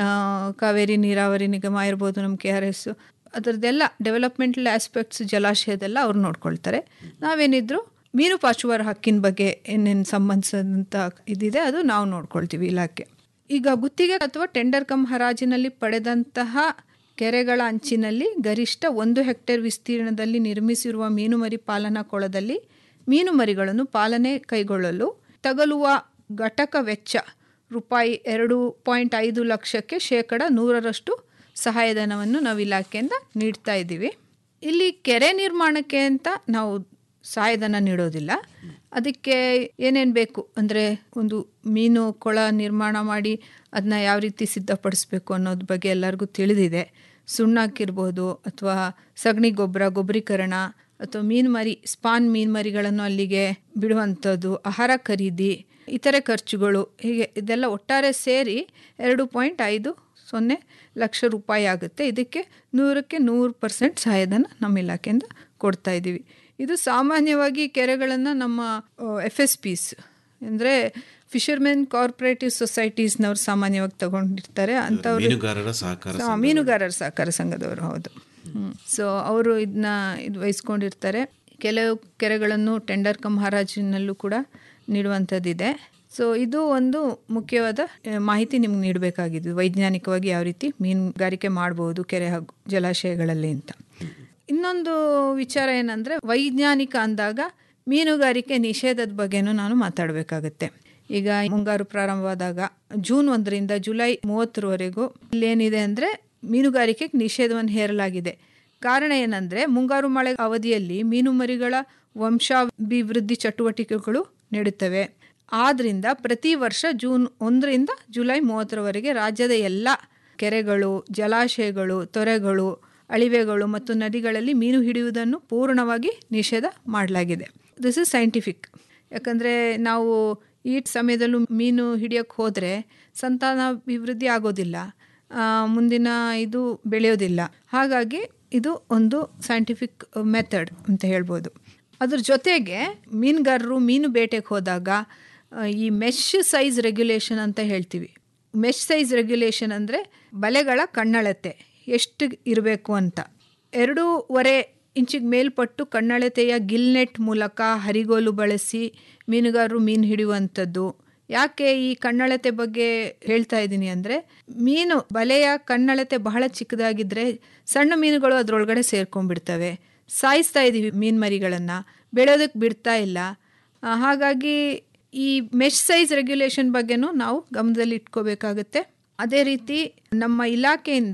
ಕಾವೇರಿ ನೀರಾವರಿ ನಿಗಮ ಇರ್ಬೋದು ನಮ್ಮ ಕೆ ಆರ್ ಎಸ್ಸು ಅದರದ್ದೆಲ್ಲ ಡೆವಲಪ್ಮೆಂಟಲ್ ಆಸ್ಪೆಕ್ಟ್ಸ್ ಜಲಾಶಯದೆಲ್ಲ ಅವ್ರು ನೋಡ್ಕೊಳ್ತಾರೆ ನಾವೇನಿದ್ರು ಮೀನು ಪಾಚುವರ ಹಕ್ಕಿನ ಬಗ್ಗೆ ಏನೇನು ಸಂಬಂಧಿಸಿದಂಥ ಇದಿದೆ ಅದು ನಾವು ನೋಡ್ಕೊಳ್ತೀವಿ ಇಲಾಖೆ ಈಗ ಗುತ್ತಿಗೆ ಅಥವಾ ಟೆಂಡರ್ ಕಮ್ ಹರಾಜಿನಲ್ಲಿ ಪಡೆದಂತಹ ಕೆರೆಗಳ ಅಂಚಿನಲ್ಲಿ ಗರಿಷ್ಠ ಒಂದು ಹೆಕ್ಟೇರ್ ವಿಸ್ತೀರ್ಣದಲ್ಲಿ ನಿರ್ಮಿಸಿರುವ ಮೀನುಮರಿ ಪಾಲನಾ ಕೊಳದಲ್ಲಿ ಮೀನು ಮರಿಗಳನ್ನು ಪಾಲನೆ ಕೈಗೊಳ್ಳಲು ತಗಲುವ ಘಟಕ ವೆಚ್ಚ ರೂಪಾಯಿ ಎರಡು ಪಾಯಿಂಟ್ ಐದು ಲಕ್ಷಕ್ಕೆ ಶೇಕಡ ನೂರರಷ್ಟು ಸಹಾಯಧನವನ್ನು ನಾವು ಇಲಾಖೆಯಿಂದ ನೀಡ್ತಾ ಇದ್ದೀವಿ ಇಲ್ಲಿ ಕೆರೆ ನಿರ್ಮಾಣಕ್ಕೆ ಅಂತ ನಾವು ಸಹಾಯಧನ ನೀಡೋದಿಲ್ಲ ಅದಕ್ಕೆ ಏನೇನು ಬೇಕು ಅಂದರೆ ಒಂದು ಮೀನು ಕೊಳ ನಿರ್ಮಾಣ ಮಾಡಿ ಅದನ್ನ ಯಾವ ರೀತಿ ಸಿದ್ಧಪಡಿಸ್ಬೇಕು ಅನ್ನೋದ್ರ ಬಗ್ಗೆ ಎಲ್ಲರಿಗೂ ತಿಳಿದಿದೆ ಸುಣ್ಣ ಹಾಕಿರ್ಬೋದು ಅಥವಾ ಸಗಣಿ ಗೊಬ್ಬರ ಗೊಬ್ಬರೀಕರಣ ಅಥವಾ ಮೀನು ಮರಿ ಸ್ಪಾನ್ ಮೀನು ಮರಿಗಳನ್ನು ಅಲ್ಲಿಗೆ ಬಿಡುವಂಥದ್ದು ಆಹಾರ ಖರೀದಿ ಇತರೆ ಖರ್ಚುಗಳು ಹೀಗೆ ಇದೆಲ್ಲ ಒಟ್ಟಾರೆ ಸೇರಿ ಎರಡು ಪಾಯಿಂಟ್ ಐದು ಸೊನ್ನೆ ಲಕ್ಷ ರೂಪಾಯಿ ಆಗುತ್ತೆ ಇದಕ್ಕೆ ನೂರಕ್ಕೆ ನೂರು ಪರ್ಸೆಂಟ್ ಸಹಾಯಧನ ನಮ್ಮ ಇಲಾಖೆಯಿಂದ ಕೊಡ್ತಾ ಇದ್ದೀವಿ ಇದು ಸಾಮಾನ್ಯವಾಗಿ ಕೆರೆಗಳನ್ನು ನಮ್ಮ ಎಫ್ ಎಸ್ ಪಿಸ್ ಅಂದರೆ ಫಿಶರ್ಮೆನ್ ಕಾರ್ಪೊರೇಟಿವ್ ಸೊಸೈಟೀಸ್ನವ್ರು ಸಾಮಾನ್ಯವಾಗಿ ತಗೊಂಡಿರ್ತಾರೆ ಅಂಥವ್ರು ಮೀನುಗಾರರ ಸಹಕಾರ ಸಾ- ಮೀನುಗಾರರ ಸಹಕಾರ ಸಂಘದವರು ಹೌದು ಸೊ ಅವರು ಇದನ್ನ ಇದು ವಹಿಸ್ಕೊಂಡಿರ್ತಾರೆ ಕೆಲವು ಕೆರೆಗಳನ್ನು ಟೆಂಡರ್ ಕಮ್ ಹರಾಜಿನಲ್ಲೂ ಕೂಡ ನೀಡುವಂಥದ್ದಿದೆ ಸೊ ಇದು ಒಂದು ಮುಖ್ಯವಾದ ಆ, ಮಾಹಿತಿ ನಿಮ್ಗೆ ನೀಡಬೇಕಾಗಿದ್ದು ವೈಜ್ಞಾನಿಕವಾಗಿ ಯಾವ ರೀತಿ ಮೀನುಗಾರಿಕೆ ಮಾಡ್ಬೋದು ಕೆರೆ ಹಾಗೂ ಜಲಾಶಯಗಳಲ್ಲಿ ಅಂತ ಇನ್ನೊಂದು ವಿಚಾರ ಏನಂದರೆ ವೈಜ್ಞಾನಿಕ ಅಂದಾಗ ಮೀನುಗಾರಿಕೆ ನಿಷೇಧದ ಬಗ್ಗೆನೂ ನಾನು ಮಾತಾಡಬೇಕಾಗತ್ತೆ ಈಗ ಮುಂಗಾರು ಪ್ರಾರಂಭವಾದಾಗ ಜೂನ್ ಒಂದರಿಂದ ಜುಲೈ ಮೂವತ್ತರವರೆಗೂ ಇಲ್ಲೇನಿದೆ ಅಂದರೆ ಮೀನುಗಾರಿಕೆಗೆ ನಿಷೇಧವನ್ನು ಹೇರಲಾಗಿದೆ ಕಾರಣ ಏನಂದರೆ ಮುಂಗಾರು ಮಳೆ ಅವಧಿಯಲ್ಲಿ ಮೀನು ಮರಿಗಳ ವಂಶಾಭಿವೃದ್ಧಿ ಚಟುವಟಿಕೆಗಳು ನಡೆಯುತ್ತವೆ ಆದ್ದರಿಂದ ಪ್ರತಿ ವರ್ಷ ಜೂನ್ ಒಂದರಿಂದ ಜುಲೈ ಮೂವತ್ತರವರೆಗೆ ರಾಜ್ಯದ ಎಲ್ಲ ಕೆರೆಗಳು ಜಲಾಶಯಗಳು ತೊರೆಗಳು ಅಳಿವೆಗಳು ಮತ್ತು ನದಿಗಳಲ್ಲಿ ಮೀನು ಹಿಡಿಯುವುದನ್ನು ಪೂರ್ಣವಾಗಿ ನಿಷೇಧ ಮಾಡಲಾಗಿದೆ ದಿಸ್ ಇಸ್ ಸೈಂಟಿಫಿಕ್ ಯಾಕಂದರೆ ನಾವು ಈ ಸಮಯದಲ್ಲೂ ಮೀನು ಹಿಡಿಯೋಕ್ಕೆ ಹೋದರೆ ಸಂತಾನಾಭಿವೃದ್ಧಿ ಆಗೋದಿಲ್ಲ ಆ, ಮುಂದಿನ ಇದು ಬೆಳೆಯೋದಿಲ್ಲ ಹಾಗಾಗಿ ಇದು ಒಂದು ಸೈಂಟಿಫಿಕ್ ಮೆಥಡ್ ಅಂತ ಹೇಳ್ಬೋದು ಅದ್ರ ಜೊತೆಗೆ ಮೀನುಗಾರರು ಮೀನು ಬೇಟೆಗೆ ಹೋದಾಗ ಆ, ಈ ಮೆಶ್ ಸೈಜ್ ರೆಗ್ಯುಲೇಷನ್ ಅಂತ ಹೇಳ್ತೀವಿ ಮೆಶ್ ಸೈಜ್ ರೆಗ್ಯುಲೇಷನ್ ಅಂದರೆ ಬಲೆಗಳ ಕಣ್ಣಳತೆ ಎಷ್ಟು ಇರಬೇಕು ಅಂತ ಎರಡೂವರೆ ಇಂಚಿಗೆ ಮೇಲ್ಪಟ್ಟು ಕಣ್ಣಳತೆಯ ಗಿಲ್ನೆಟ್ ಮೂಲಕ ಹರಿಗೋಲು ಬಳಸಿ ಮೀನುಗಾರರು ಮೀನು ಹಿಡಿಯುವಂಥದ್ದು ಯಾಕೆ ಈ ಕಣ್ಣಳತೆ ಬಗ್ಗೆ ಹೇಳ್ತಾ ಇದ್ದೀನಿ ಅಂದರೆ ಮೀನು ಬಲೆಯ ಕಣ್ಣಳತೆ ಬಹಳ ಚಿಕ್ಕದಾಗಿದ್ದರೆ ಸಣ್ಣ ಮೀನುಗಳು ಅದರೊಳಗಡೆ ಸೇರ್ಕೊಂಡ್ಬಿಡ್ತವೆ ಸಾಯಿಸ್ತಾ ಇದ್ದೀವಿ ಮೀನು ಮರಿಗಳನ್ನು ಬೆಳೆಯೋದಕ್ಕೆ ಬಿಡ್ತಾ ಇಲ್ಲ ಆ, ಹಾಗಾಗಿ ಈ ಮೆಶ್ ಸೈಜ್ ರೆಗ್ಯುಲೇಷನ್ ಬಗ್ಗೆನೂ ನಾವು ಗಮನದಲ್ಲಿ ಇಟ್ಕೋಬೇಕಾಗುತ್ತೆ ಅದೇ ರೀತಿ ನಮ್ಮ ಇಲಾಖೆಯಿಂದ ಆ,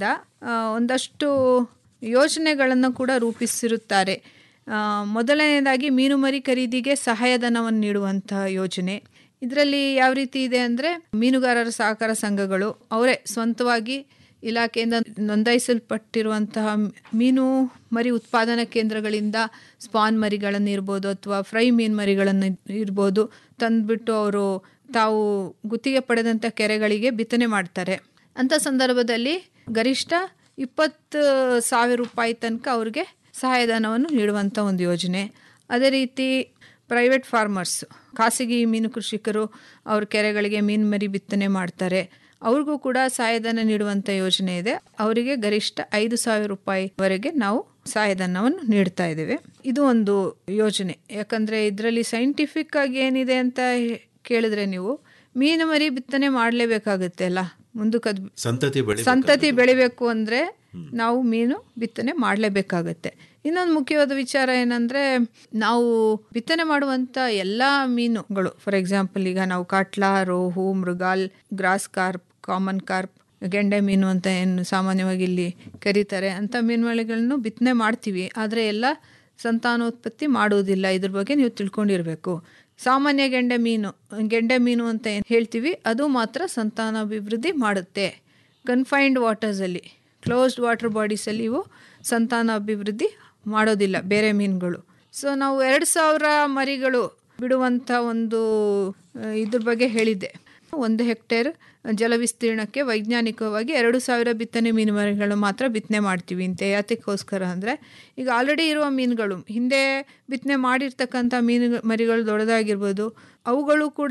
ಆ, ಒಂದಷ್ಟು ಯೋಜನೆಗಳನ್ನು ಕೂಡ ರೂಪಿಸಿರುತ್ತಾರೆ ಆ, ಮೊದಲನೇದಾಗಿ ಮೀನು ಮರಿ ಖರೀದಿಗೆ ಸಹಾಯಧನವನ್ನು ನೀಡುವಂತಹ ಯೋಜನೆ ಇದರಲ್ಲಿ ಯಾವ ರೀತಿ ಇದೆ ಅಂದರೆ ಮೀನುಗಾರರ ಸಹಕಾರ ಸಂಘಗಳು ಅವರೇ ಸ್ವಂತವಾಗಿ ಇಲಾಖೆಯಿಂದ ನೋಂದಾಯಿಸಲ್ಪಟ್ಟಿರುವಂತಹ ಮೀನು ಮರಿ ಉತ್ಪಾದನಾ ಕೇಂದ್ರಗಳಿಂದ ಸ್ಪಾನ್ ಮರಿಗಳನ್ನು ಇರ್ಬೋದು ಅಥವಾ ಫ್ರೈ ಮೀನು ಮರಿಗಳನ್ನು ಇರ್ಬೋದು ತಂದುಬಿಟ್ಟು ಅವರು ತಾವು ಗುತ್ತಿಗೆ ಪಡೆದಂಥ ಕೆರೆಗಳಿಗೆ ಬಿತ್ತನೆ ಮಾಡ್ತಾರೆ ಅಂಥ ಸಂದರ್ಭದಲ್ಲಿ ಗರಿಷ್ಠ ಇಪ್ಪತ್ತು ಸಾವಿರ ರೂಪಾಯಿ ತನಕ ಅವ್ರಿಗೆ ಸಹಾಯಧನವನ್ನು ನೀಡುವಂಥ ಒಂದು ಯೋಜನೆ ಅದೇ ರೀತಿ ಪ್ರೈವೇಟ್ ಫಾರ್ಮರ್ಸ್ ಖಾಸಗಿ ಮೀನು ಕೃಷಿಕರು ಅವ್ರ ಕೆರೆಗಳಿಗೆ ಮೀನು ಮರಿ ಬಿತ್ತನೆ ಮಾಡ್ತಾರೆ ಅವ್ರಿಗೂ ಕೂಡ ಸಹಾಯಧನ ನೀಡುವಂಥ ಯೋಜನೆ ಇದೆ ಅವರಿಗೆ ಗರಿಷ್ಠ ಐದು ಸಾವಿರ ರೂಪಾಯಿವರೆಗೆ ನಾವು ಸಹಾಯಧನವನ್ನು ನೀಡ್ತಾ ಇದ್ದೇವೆ ಇದು ಒಂದು ಯೋಜನೆ ಯಾಕಂದರೆ ಇದರಲ್ಲಿ ಸೈಂಟಿಫಿಕ್ ಆಗಿ ಏನಿದೆ ಅಂತ ಹೇ- ಕೇಳಿದ್ರೆ ನೀವು ಮೀನು ಮರಿ ಬಿತ್ತನೆ ಮಾಡಲೇಬೇಕಾಗುತ್ತೆ ಅಲ್ಲ ಮುಂದಕ್ಕೆ ಅದು ಸಂತತಿ ಬೆಳಿ ಸಂತತಿ ಬೆಳಿಬೇಕು ಅಂದರೆ ನಾವು ಮೀನು ಬಿತ್ತನೆ ಮಾಡಲೇಬೇಕಾಗತ್ತೆ ಇನ್ನೊಂದು ಮುಖ್ಯವಾದ ವಿಚಾರ ಏನಂದರೆ ನಾವು ಬಿತ್ತನೆ ಮಾಡುವಂಥ ಎಲ್ಲ ಮೀನುಗಳು ಫಾರ್ ಎಕ್ಸಾಂಪಲ್ ಈಗ ನಾವು catla rohu mrigal grass carp common carp ಗೆಂಡೆ ಮೀನು ಅಂತ ಏನು ಸಾಮಾನ್ಯವಾಗಿ ಇಲ್ಲಿ ಕರೀತಾರೆ ಅಂಥ ಮೀನುಗಳನ್ನು ಬಿತ್ತನೆ ಮಾಡ್ತೀವಿ ಆದರೆ ಎಲ್ಲ ಸಂತಾನೋತ್ಪತ್ತಿ ಮಾಡುವುದಿಲ್ಲ ಇದ್ರ ಬಗ್ಗೆ ನೀವು ತಿಳ್ಕೊಂಡಿರಬೇಕು ಸಾಮಾನ್ಯ ಗೆಂಡೆ ಮೀನು ಗೆಂಡೆ ಮೀನು ಅಂತ ಏನು ಹೇಳ್ತೀವಿ ಅದು ಮಾತ್ರ ಸಂತಾನಾಭಿವೃದ್ಧಿ ಮಾಡುತ್ತೆ ಕನ್ಫೈನ್ಡ್ ವಾಟರ್ಸಲ್ಲಿ ಕ್ಲೋಸ್ಡ್ ವಾಟರ್ ಬಾಡೀಸಲ್ಲಿ ಇವು ಸಂತಾನ ಅಭಿವೃದ್ಧಿ ಮಾಡೋದಿಲ್ಲ ಬೇರೆ ಮೀನುಗಳು ಸೊ ನಾವು ಎರಡು ಸಾವಿರ ಮರಿಗಳು ಬಿಡುವಂಥ ಒಂದು ಆ, ಇದ್ರ ಬಗ್ಗೆ ಹೇಳಿದ್ದೆ ಒಂದು ಹೆಕ್ಟೇರ್ ಜಲ ವಿಸ್ತೀರ್ಣಕ್ಕೆ ವೈಜ್ಞಾನಿಕವಾಗಿ ಎರಡು ಸಾವಿರ ಬಿತ್ತನೆ ಮೀನು ಮರಿಗಳು ಮಾತ್ರ ಬಿತ್ತನೆ ಮಾಡ್ತೀವಿ ಅಂತ ಯಾತಕ್ಕೋಸ್ಕರ ಅಂದರೆ ಈಗ ಆಲ್ರೆಡಿ ಇರುವ ಮೀನುಗಳು ಹಿಂದೆ ಬಿತ್ತನೆ ಮಾಡಿರ್ತಕ್ಕಂಥ ಮೀನು ಮರಿಗಳು ದೊಡ್ಡದಾಗಿರ್ಬೋದು ಅವುಗಳು ಕೂಡ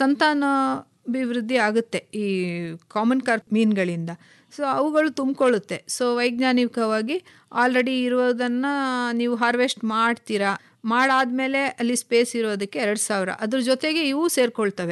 ಸಂತಾನಾಭಿವೃದ್ಧಿ ಆಗುತ್ತೆ ಈ ಕಾಮನ್ ಕಾರ್ಪ್ ಮೀನುಗಳಿಂದ ಸೊ ಅವುಗಳು ತುಂಬಿಕೊಳ್ಳುತ್ತೆ ಸೊ ವೈಜ್ಞಾನಿಕವಾಗಿ ಆಲ್ರೆಡಿ ಇರೋದನ್ನು ನೀವು ಹಾರ್ವೆಸ್ಟ್ ಮಾಡ್ತೀರಾ ಮಾಡಾದ್ಮೇಲೆ ಅಲ್ಲಿ ಸ್ಪೇಸ್ ಇರೋದಕ್ಕೆ ಎರಡು ಸಾವಿರ ಅದ್ರ ಜೊತೆಗೆ ಇವು ಸೇರ್ಕೊಳ್ತವೆ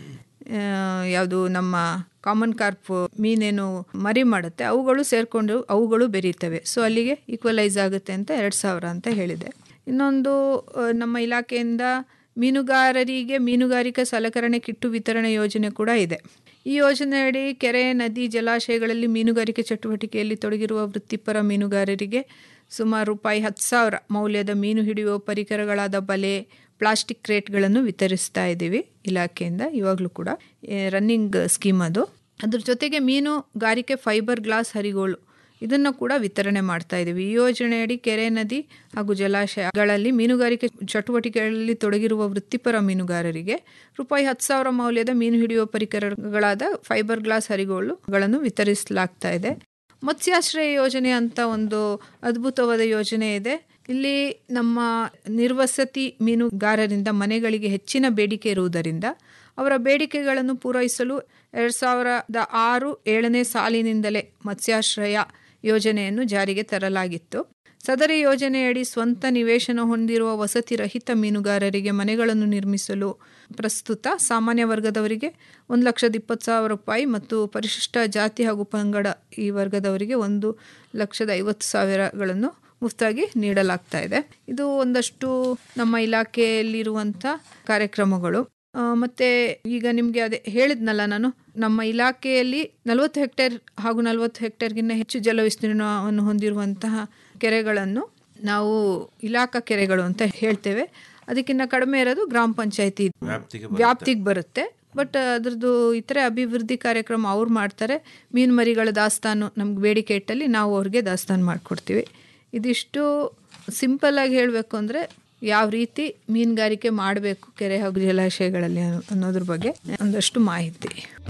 ಯಾವುದು ನಮ್ಮ ಕಾಮನ್ ಕಾರ್ಪ್ ಮೀನೇನು ಮರಿ ಮಾಡುತ್ತೆ ಅವುಗಳು ಸೇರಿಕೊಂಡು ಅವುಗಳು ಬೆರೀತವೆ ಸೊ ಅಲ್ಲಿಗೆ ಈಕ್ವಲೈಸ್ ಆಗುತ್ತೆ ಅಂತ ಎರಡು ಸಾವಿರ ಅಂತ ಹೇಳಿದೆ ಇನ್ನೊಂದು ಆ, ನಮ್ಮ ಇಲಾಖೆಯಿಂದ ಮೀನುಗಾರರಿಗೆ ಮೀನುಗಾರಿಕಾ ಸಲಕರಣೆ ಕಿಟ್ಟು ವಿತರಣೆ ಯೋಜನೆ ಕೂಡ ಇದೆ ಈ ಯೋಜನೆಯಡಿ ಕೆರೆ ನದಿ ಜಲಾಶಯಗಳಲ್ಲಿ ಮೀನುಗಾರಿಕೆ ಚಟುವಟಿಕೆಯಲ್ಲಿ ತೊಡಗಿರುವ ವೃತ್ತಿಪರ ಮೀನುಗಾರರಿಗೆ ಸುಮಾರು ರೂಪಾಯಿ ಹತ್ತು ಸಾವಿರ ಮೌಲ್ಯದ ಮೀನು ಹಿಡಿಯುವ ಪರಿಕರಗಳಾದ ಬಲೆ ಪ್ಲಾಸ್ಟಿಕ್ ಕ್ರೇಟ್ಗಳನ್ನು ವಿತರಿಸ್ತಾ ಇದ್ದೀವಿ ಇಲಾಖೆಯಿಂದ ಇವಾಗಲೂ ಕೂಡ ರನ್ನಿಂಗ್ ಸ್ಕೀಮ್ ಅದು ಅದ್ರ ಜೊತೆಗೆ ಮೀನುಗಾರಿಕೆ ಫೈಬರ್ ಗ್ಲಾಸ್ ಹರಿಗೋಳು ಇದನ್ನು ಕೂಡ ವಿತರಣೆ ಮಾಡ್ತಾ ಇದ್ದೀವಿ ಈ ಯೋಜನೆಯಡಿ ಕೆರೆ ನದಿ ಹಾಗೂ ಜಲಾಶಯಗಳಲ್ಲಿ ಮೀನುಗಾರಿಕೆ ಚಟುವಟಿಕೆಗಳಲ್ಲಿ ತೊಡಗಿರುವ ವೃತ್ತಿಪರ ಮೀನುಗಾರರಿಗೆ ರೂಪಾಯಿ ಹತ್ತು ಸಾವಿರ ಮೌಲ್ಯದ ಮೀನು ಹಿಡಿಯುವ ಪರಿಕರಗಳಾದ ಫೈಬರ್ ಗ್ಲಾಸ್ ಹರಿಗೋಳುಗಳನ್ನು ವಿತರಿಸಲಾಗ್ತಾ ಇದೆ ಮತ್ಸ್ಯಾಶ್ರಯ ಯೋಜನೆ ಅಂತ ಒಂದು ಅದ್ಭುತವಾದ ಯೋಜನೆ ಇದೆ ಇಲ್ಲಿ ನಮ್ಮ ನಿರ್ವಸತಿ ಮೀನುಗಾರರಿಂದ ಮನೆಗಳಿಗೆ ಹೆಚ್ಚಿನ ಬೇಡಿಕೆ ಇರುವುದರಿಂದ ಅವರ ಬೇಡಿಕೆಗಳನ್ನು ಪೂರೈಸಲು ಎರಡು ಸಾವಿರದ ಆರು ಏಳನೇ ಸಾಲಿನಿಂದಲೇ ಮತ್ಸ್ಯಾಶ್ರಯ ಯೋಜನೆಯನ್ನು ಜಾರಿಗೆ ತರಲಾಗಿತ್ತು ಸದರಿ ಯೋಜನೆಯಡಿ ಸ್ವಂತ ನಿವೇಶನ ಹೊಂದಿರುವ ವಸತಿ ರಹಿತ ಮೀನುಗಾರರಿಗೆ ಮನೆಗಳನ್ನು ನಿರ್ಮಿಸಲು ಪ್ರಸ್ತುತ ಸಾಮಾನ್ಯ ವರ್ಗದವರಿಗೆ ಒಂದು ಲಕ್ಷದ ಇಪ್ಪತ್ತು ಸಾವಿರ ರೂಪಾಯಿ ಮತ್ತು ಪರಿಶಿಷ್ಟ ಜಾತಿ ಹಾಗೂ ಪಂಗಡ ಈ ವರ್ಗದವರಿಗೆ ಒಂದು ಲಕ್ಷದ ಐವತ್ತು ಸಾವಿರಗಳನ್ನು ಮುಫ್ತಾಗಿ ನೀಡಲಾಗ್ತಾ ಇದೆ ಇದು ಒಂದಷ್ಟು ನಮ್ಮ ಇಲಾಖೆಯಲ್ಲಿರುವಂಥ ಕಾರ್ಯಕ್ರಮಗಳು ಆ, ಮತ್ತೆ ಈಗ ನಿಮಗೆ ಅದೇ ಹೇಳಿದ್ನಲ್ಲ ನಾನು ನಮ್ಮ ಇಲಾಖೆಯಲ್ಲಿ ನಲವತ್ತು ಹೆಕ್ಟೇರ್ ಹಾಗೂ ನಲವತ್ತು ಹೆಕ್ಟೇರ್ಗಿಂತ ಹೆಚ್ಚು ಜಲ ವಿಸ್ತೀರ್ಣವನ್ನು ಹೊಂದಿರುವಂತಹ ಕೆರೆಗಳನ್ನು ನಾವು ಇಲಾಖಾ ಕೆರೆಗಳು ಅಂತ ಹೇಳ್ತೇವೆ ಅದಕ್ಕಿಂತ ಕಡಿಮೆ ಇರೋದು ಗ್ರಾಮ ಪಂಚಾಯತಿ ವ್ಯಾಪ್ತಿಗೆ ವ್ಯಾಪ್ತಿಗೆ ಬರುತ್ತೆ ಬಟ್ ಅದ್ರದ್ದು ಇತರೆ ಅಭಿವೃದ್ಧಿ ಕಾರ್ಯಕ್ರಮ ಅವ್ರು ಮಾಡ್ತಾರೆ ಮೀನು ಮರಿಗಳ ದಾಸ್ತಾನು ನಮ್ಗೆ ಬೇಡಿಕೆ ಇಟ್ಟಲ್ಲಿ ನಾವು ಅವ್ರಿಗೆ ದಾಸ್ತಾನು ಮಾಡಿಕೊಡ್ತೀವಿ ಇದಿಷ್ಟು ಸಿಂಪಲ್ ಆಗಿ ಹೇಳಬೇಕು ಅಂದರೆ ಯಾವ ರೀತಿ ಮೀನುಗಾರಿಕೆ ಮಾಡಬೇಕು ಕೆರೆ ಹಾಗೂ ಜಲಾಶಯಗಳಲ್ಲಿ ಅನ್ನೋ- ಅನ್ನೋದ್ರ ಬಗ್ಗೆ ಒಂದಷ್ಟು ಮಾಹಿತಿ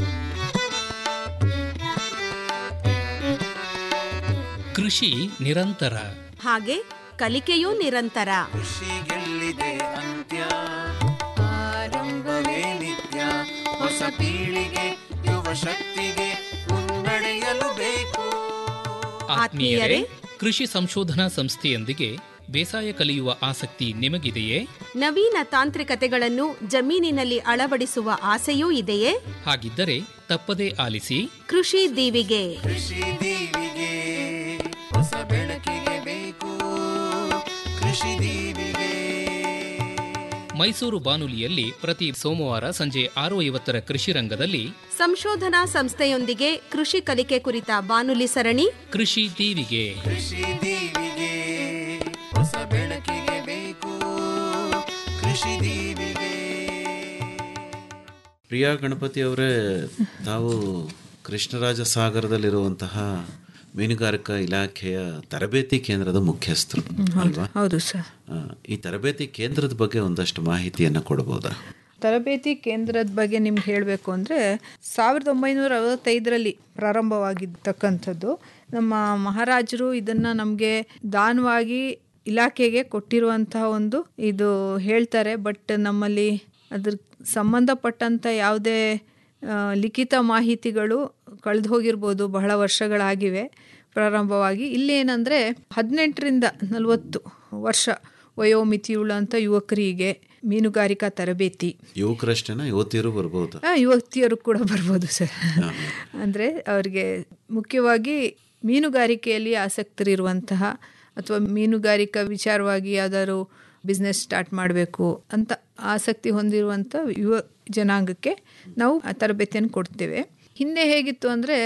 ಕೃಷಿ ನಿರಂತರ ಹಾಗೆ ಕಲಿಕೆಯೂ ನಿರಂತರ ಕೃಷಿಗೆಲ್ಲಿದೆ ಅಂತ್ಯ ಆರಂಭವೇ ನಿತ್ಯ ಹೊಸ ಪೀಳಿಗೆ ಯುವ ಶಕ್ತಿಗೆ ಮುನ್ನಡೆಯಲು ಬೇಕು ಆತ್ಮೀಯರೇ ಕೃಷಿ ಸಂಶೋಧನಾ ಸಂಸ್ಥೆಯೊಂದಿಗೆ ಬೇಸಾಯ ಕಲಿಯುವ ಆಸಕ್ತಿ ನಿಮಗಿದೆಯೇ ನವೀನ ತಾಂತ್ರಿಕತೆಗಳನ್ನು ಜಮೀನಿನಲ್ಲಿ ಅಳವಡಿಸುವ ಆಸೆಯೂ ಇದೆಯೇ ಹಾಗಿದ್ದರೆ ತಪ್ಪದೇ ಆಲಿಸಿ ಕೃಷಿ ದೀವಿಗೆ ಕೃಷಿ ದೀವಿಗೆ ಹೊಸ ಬೆಳಕಿಗೆ ಬೇಕು ಕೃಷಿ ದೀವಿಗೆ ಮೈಸೂರು ಬಾನುಲಿಯಲ್ಲಿ ಪ್ರತಿ ಸೋಮವಾರ ಸಂಜೆ ಆರು ಐವತ್ತರ ಕೃಷಿ ರಂಗದಲ್ಲಿ ಸಂಶೋಧನಾ ಸಂಸ್ಥೆಯೊಂದಿಗೆ ಕೃಷಿ ಕಲಿಕೆ ಕುರಿತ ಬಾನುಲಿ ಸರಣಿ ಕೃಷಿ ದೀವಿಗೆ ಕೃಷಿ ದೀವಿಗೆ ಹೊಸ ಬೆಳಕಿಗೆ ಬೇಕು ಕೃಷಿ ದೀವಿಗೆ ಪ್ರಿಯಾ ಗಣಪತಿ ಅವರೇ ತಾವು ಕೃಷ್ಣರಾಜ ಸಾಗರದಲ್ಲಿರುವಂತಹ ಮೀನುಗಾರಿಕಾ ಇಲಾಖೆಯ ತರಬೇತಿ ಕೇಂದ್ರದ ಮುಖ್ಯಸ್ಥರು ಅಲ್ವಾ ಹೌದು ಸರ್ ಆ, ಈ ತರಬೇತಿ ಕೇಂದ್ರದ ಬಗ್ಗೆ ಒಂದಷ್ಟು ಮಾಹಿತಿಯನ್ನು ಕೊಡಬಹುದಾ ತರಬೇತಿ ಕೇಂದ್ರದ ಬಗ್ಗೆ ನಿಮ್ಗೆ ಹೇಳಬೇಕು ಅಂದರೆ ಸಾವಿರದ ಒಂಬೈನೂರ ಅರವತ್ತೈದರಲ್ಲಿ ಪ್ರಾರಂಭವಾಗಿರ್ತಕ್ಕಂಥದ್ದು ನಮ್ಮ ಮಹಾರಾಜರು ಇದನ್ನು ನಮಗೆ ದಾನವಾಗಿ ಇಲಾಖೆಗೆ ಕೊಟ್ಟಿರುವಂತಹ ಒಂದು ಇದು ಹೇಳ್ತಾರೆ ಬಟ್ ನಮ್ಮಲ್ಲಿ ಅದ್ರ ಸಂಬಂಧಪಟ್ಟಂಥ ಯಾವುದೇ ಆ, ಲಿಖಿತ ಮಾಹಿತಿಗಳು ಕಳೆದು ಹೋಗಿರ್ಬೋದು ಬಹಳ ವರ್ಷಗಳಾಗಿವೆ ಪ್ರಾರಂಭವಾಗಿ ಇಲ್ಲಿ ಏನಂದರೆ ಹದಿನೆಂಟರಿಂದ ನಲವತ್ತು ವರ್ಷ ವಯೋಮಿತಿಯುಳ್ಳಂಥ ಯುವಕರಿಗೆ ಮೀನುಗಾರಿಕಾ ತರಬೇತಿ ಯುವಕರಷ್ಟೇನ ಯುವತಿಯರು ಬರ್ಬೋದಾ ಆ, ಯುವತಿಯರು ಕೂಡ ಬರ್ಬೋದು ಸರ್ ಅಂದರೆ ಅವ್ರಿಗೆ ಮುಖ್ಯವಾಗಿ ಮೀನುಗಾರಿಕೆಯಲ್ಲಿ ಆಸಕ್ತರಿರುವಂತಹ ಅಥವಾ ಮೀನುಗಾರಿಕಾ ವಿಚಾರವಾಗಿ ಯಾವ್ದಾದ್ರು ಬಿಸ್ನೆಸ್ ಸ್ಟಾರ್ಟ್ ಮಾಡಬೇಕು ಅಂತ ಆಸಕ್ತಿ ಹೊಂದಿರುವಂಥ ಯುವ ಜನಾಂಗಕ್ಕೆ ನಾವು ಆ ತರಬೇತಿಯನ್ನು ಕೊಡ್ತೇವೆ ಹಿಂದೆ ಹೇಗಿತ್ತು ಅಂದರೆ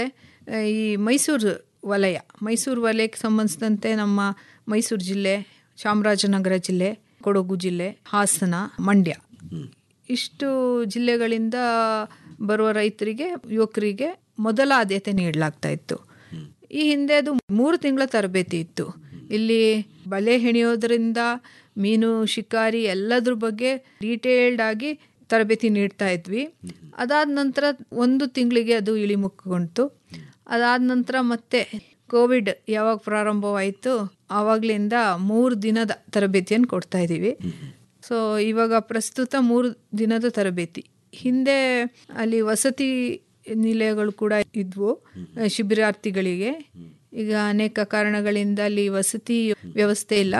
ಈ ಮೈಸೂರು ವಲಯ ಮೈಸೂರು ವಲಯಕ್ಕೆ ಸಂಬಂಧಿಸಿದಂತೆ ನಮ್ಮ ಮೈಸೂರು ಜಿಲ್ಲೆ ಚಾಮರಾಜನಗರ ಜಿಲ್ಲೆ ಕೊಡಗು ಜಿಲ್ಲೆ ಹಾಸನ ಮಂಡ್ಯ ಇಷ್ಟು ಜಿಲ್ಲೆಗಳಿಂದ ಬರುವ ರೈತರಿಗೆ ಯುವಕರಿಗೆ ಮೊದಲ ಆದ್ಯತೆ ನೀಡಲಾಗ್ತಾ ಇತ್ತು ಈ ಹಿಂದೆ ಅದು ಮೂರು ತಿಂಗಳ ತರಬೇತಿ ಇತ್ತು ಇಲ್ಲಿ ಬಲೆ ಹೆಣೆಯೋದ್ರಿಂದ ಮೀನು ಶಿಕಾರಿ ಎಲ್ಲದ್ರ ಬಗ್ಗೆ ಡೀಟೇಲ್ಡ್ ಆಗಿ ತರಬೇತಿ ನೀಡ್ತಾ ಇದ್ವಿ ಅದಾದ ನಂತರ ಒಂದು ತಿಂಗಳಿಗೆ ಅದು ಇಳಿಮುಖಗೊಂಡು ಅದಾದ ನಂತರ ಮತ್ತೆ ಕೋವಿಡ್ ಯಾವಾಗ ಪ್ರಾರಂಭವಾಯಿತು ಆವಾಗಲಿಂದ ಮೂರು ದಿನದ ತರಬೇತಿಯನ್ನು ಕೊಡ್ತಾ ಇದ್ದೀವಿ ಸೊ ಇವಾಗ ಪ್ರಸ್ತುತ ಮೂರು ದಿನದ ತರಬೇತಿ ಹಿಂದೆ ಅಲ್ಲಿ ವಸತಿ ನಿಲಯಗಳು ಕೂಡ ಇದ್ವು ಆ, ಶಿಬಿರಾರ್ಥಿಗಳಿಗೆ ಈಗ ಅನೇಕ ಕಾರಣಗಳಿಂದ ಅಲ್ಲಿ ವಸತಿ ವ್ಯವಸ್ಥೆ ಇಲ್ಲ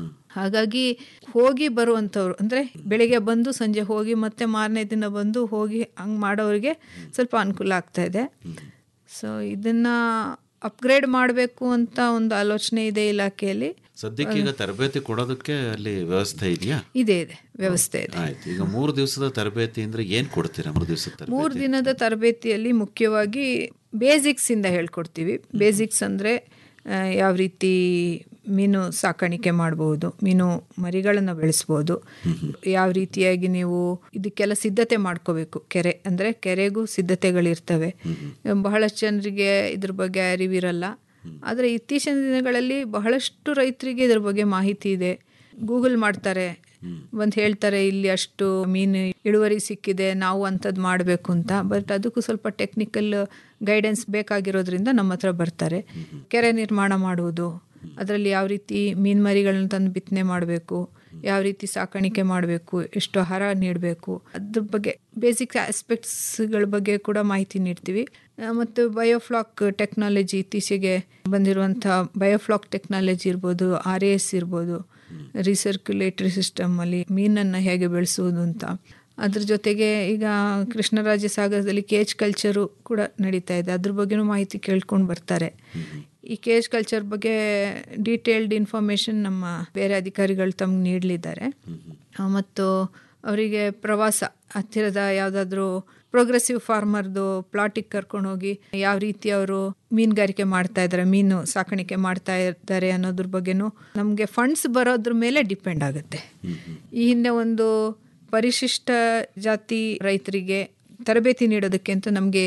ಹಾಗಾಗಿ ಹೋಗಿ ಬರುವಂಥವ್ರು ಅಂದರೆ ಬೆಳಿಗ್ಗೆ ಬಂದು ಸಂಜೆ ಹೋಗಿ ಮತ್ತೆ ಮಾರನೇ ದಿನ ಬಂದು ಹೋಗಿ ಹಂಗೆ ಮಾಡೋರಿಗೆ ಸ್ವಲ್ಪ ಅನುಕೂಲ ಆಗ್ತಾ ಇದೆ ಸೊ ಇದನ್ನು ಅಪ್ಗ್ರೇಡ್ ಮಾಡಬೇಕು ಅಂತ ಒಂದು ಆಲೋಚನೆ ಇದೆ ಇಲಾಖೆಯಲ್ಲಿ ಸದ್ಯಕ್ಕೆ ಈಗ ತರಬೇತಿ ಕೊಡೋದಕ್ಕೆ ಅಲ್ಲಿ ವ್ಯವಸ್ಥೆ ಇದೆಯಾ ಇದೆ ಇದೆ ವ್ಯವಸ್ಥೆ ಇದೆ ಆಯ್ತು ಈಗ ಮೂರು ದಿವಸದ ತರಬೇತಿ ಅಂದ್ರೆ ಏನ್ ಕೊಡ್ತೀರಾ ಮೂರು ದಿವಸದ ತರಬೇತಿ ಮೂರು ದಿನದ ತರಬೇತಿಯಲ್ಲಿ ಮುಖ್ಯವಾಗಿ ಬೇಸಿಕ್ಸಿಂದ ಹೇಳ್ಕೊಡ್ತೀವಿ ಬೇಸಿಕ್ಸ್ ಅಂದರೆ ಯಾವ ರೀತಿ ಮೀನು ಸಾಕಾಣಿಕೆ ಮಾಡ್ಬೋದು ಮೀನು ಮರಿಗಳನ್ನು ಬೆಳೆಸ್ಬೋದು ಯಾವ ರೀತಿಯಾಗಿ ನೀವು ಇದಕ್ಕೆಲ್ಲ ಸಿದ್ಧತೆ ಮಾಡ್ಕೋಬೇಕು ಕೆರೆ ಅಂದರೆ ಕೆರೆಗೂ ಸಿದ್ಧತೆಗಳಿರ್ತವೆ ಬಹಳಷ್ಟು ಜನರಿಗೆ ಇದ್ರ ಬಗ್ಗೆ ಅರಿವಿರಲ್ಲ ಆದರೆ ಇತ್ತೀಚಿನ ದಿನಗಳಲ್ಲಿ ಬಹಳಷ್ಟು ರೈತರಿಗೆ ಇದ್ರ ಬಗ್ಗೆ ಮಾಹಿತಿ ಇದೆ ಗೂಗಲ್ ಮಾಡ್ತಾರೆ ಬಂದು ಹೇಳ್ತಾರೆ ಇಲ್ಲಿ ಅಷ್ಟು ಮೀನು ಇಳುವರಿ ಸಿಕ್ಕಿದೆ ನಾವು ಅಂಥದ್ದು ಮಾಡಬೇಕು ಅಂತ ಬಟ್ ಅದಕ್ಕೂ ಸ್ವಲ್ಪ ಟೆಕ್ನಿಕಲ್ ಗೈಡೆನ್ಸ್ ಬೇಕಾಗಿರೋದ್ರಿಂದ ನಮ್ಮ ಹತ್ರ ಬರ್ತಾರೆ ಕೆರೆ ನಿರ್ಮಾಣ ಮಾಡುವುದು ಅದರಲ್ಲಿ ಯಾವ ರೀತಿ ಮೀನು ಮರಿಗಳನ್ನ ತಂದು ಬಿತ್ತನೆ ಮಾಡಬೇಕು ಯಾವ ರೀತಿ ಸಾಕಾಣಿಕೆ ಮಾಡಬೇಕು ಎಷ್ಟು ಆಹಾರ ನೀಡಬೇಕು ಅದ್ರ ಬಗ್ಗೆ ಬೇಸಿಕ್ ಆಸ್ಪೆಕ್ಟ್ಸ್ಗಳ ಬಗ್ಗೆ ಕೂಡ ಮಾಹಿತಿ ನೀಡ್ತೀವಿ ಆ, ಮತ್ತು ಬಯೋಫ್ಲಾಕ್ ಟೆಕ್ನಾಲಜಿ ಇತ್ತೀಚೆಗೆ ಬಂದಿರುವಂಥ ಬಯೋಫ್ಲಾಕ್ ಟೆಕ್ನಾಲಜಿ ಇರ್ಬೋದು ಆರ್ ಎಸ್ ಇರ್ಬೋದು ರೀಸರ್ಕ್ಯುಲೇಟರಿ ಸಿಸ್ಟಮಲ್ಲಿ ಮೀನನ್ನು ಹೇಗೆ ಬೆಳೆಸುವುದು ಅಂತ ಅದ್ರ ಜೊತೆಗೆ ಈಗ ಕೃಷ್ಣರಾಜ ಸಾಗರದಲ್ಲಿ ಕೇಜ್ ಕಲ್ಚರು ಕೂಡ ನಡೀತಾ ಇದೆ ಅದ್ರ ಬಗ್ಗೆನೂ ಮಾಹಿತಿ ಕೇಳ್ಕೊಂಡು ಬರ್ತಾರೆ ಈ ಕೇಜ್ ಕಲ್ಚರ್ ಬಗ್ಗೆ ಡೀಟೇಲ್ಡ್ ಇನ್ಫಾರ್ಮೇಷನ್ ನಮ್ಮ ಬೇರೆ ಅಧಿಕಾರಿಗಳು ತಮ್ಗೆ ನೀಡಲಿದ್ದಾರೆ ಮತ್ತು ಅವರಿಗೆ ಪ್ರವಾಸ ಹತ್ತಿರದ ಯಾವುದಾದ್ರೂ ಪ್ರೋಗ್ರೆಸಿವ್ ಫಾರ್ಮರ್ದು ಪ್ಲಾಟಿಗೆ ಕರ್ಕೊಂಡು ಹೋಗಿ ಯಾವ ರೀತಿ ಅವರು ಮೀನುಗಾರಿಕೆ ಮಾಡ್ತಾ ಇದ್ದಾರೆ ಮೀನು ಸಾಕಾಣಿಕೆ ಮಾಡ್ತಾ ಇದ್ದಾರೆ ಅನ್ನೋದ್ರ ಬಗ್ಗೆನೂ ನಮಗೆ ಫಂಡ್ಸ್ ಬರೋದ್ರ ಮೇಲೆ ಡಿಪೆಂಡ್ ಆಗುತ್ತೆ ಈ ಹಿಂದೆ ಒಂದು ಪರಿಶಿಷ್ಟ ಜಾತಿ ರೈತರಿಗೆ ತರಬೇತಿ ನೀಡೋದಕ್ಕೆ ಅಂತ ನಮಗೆ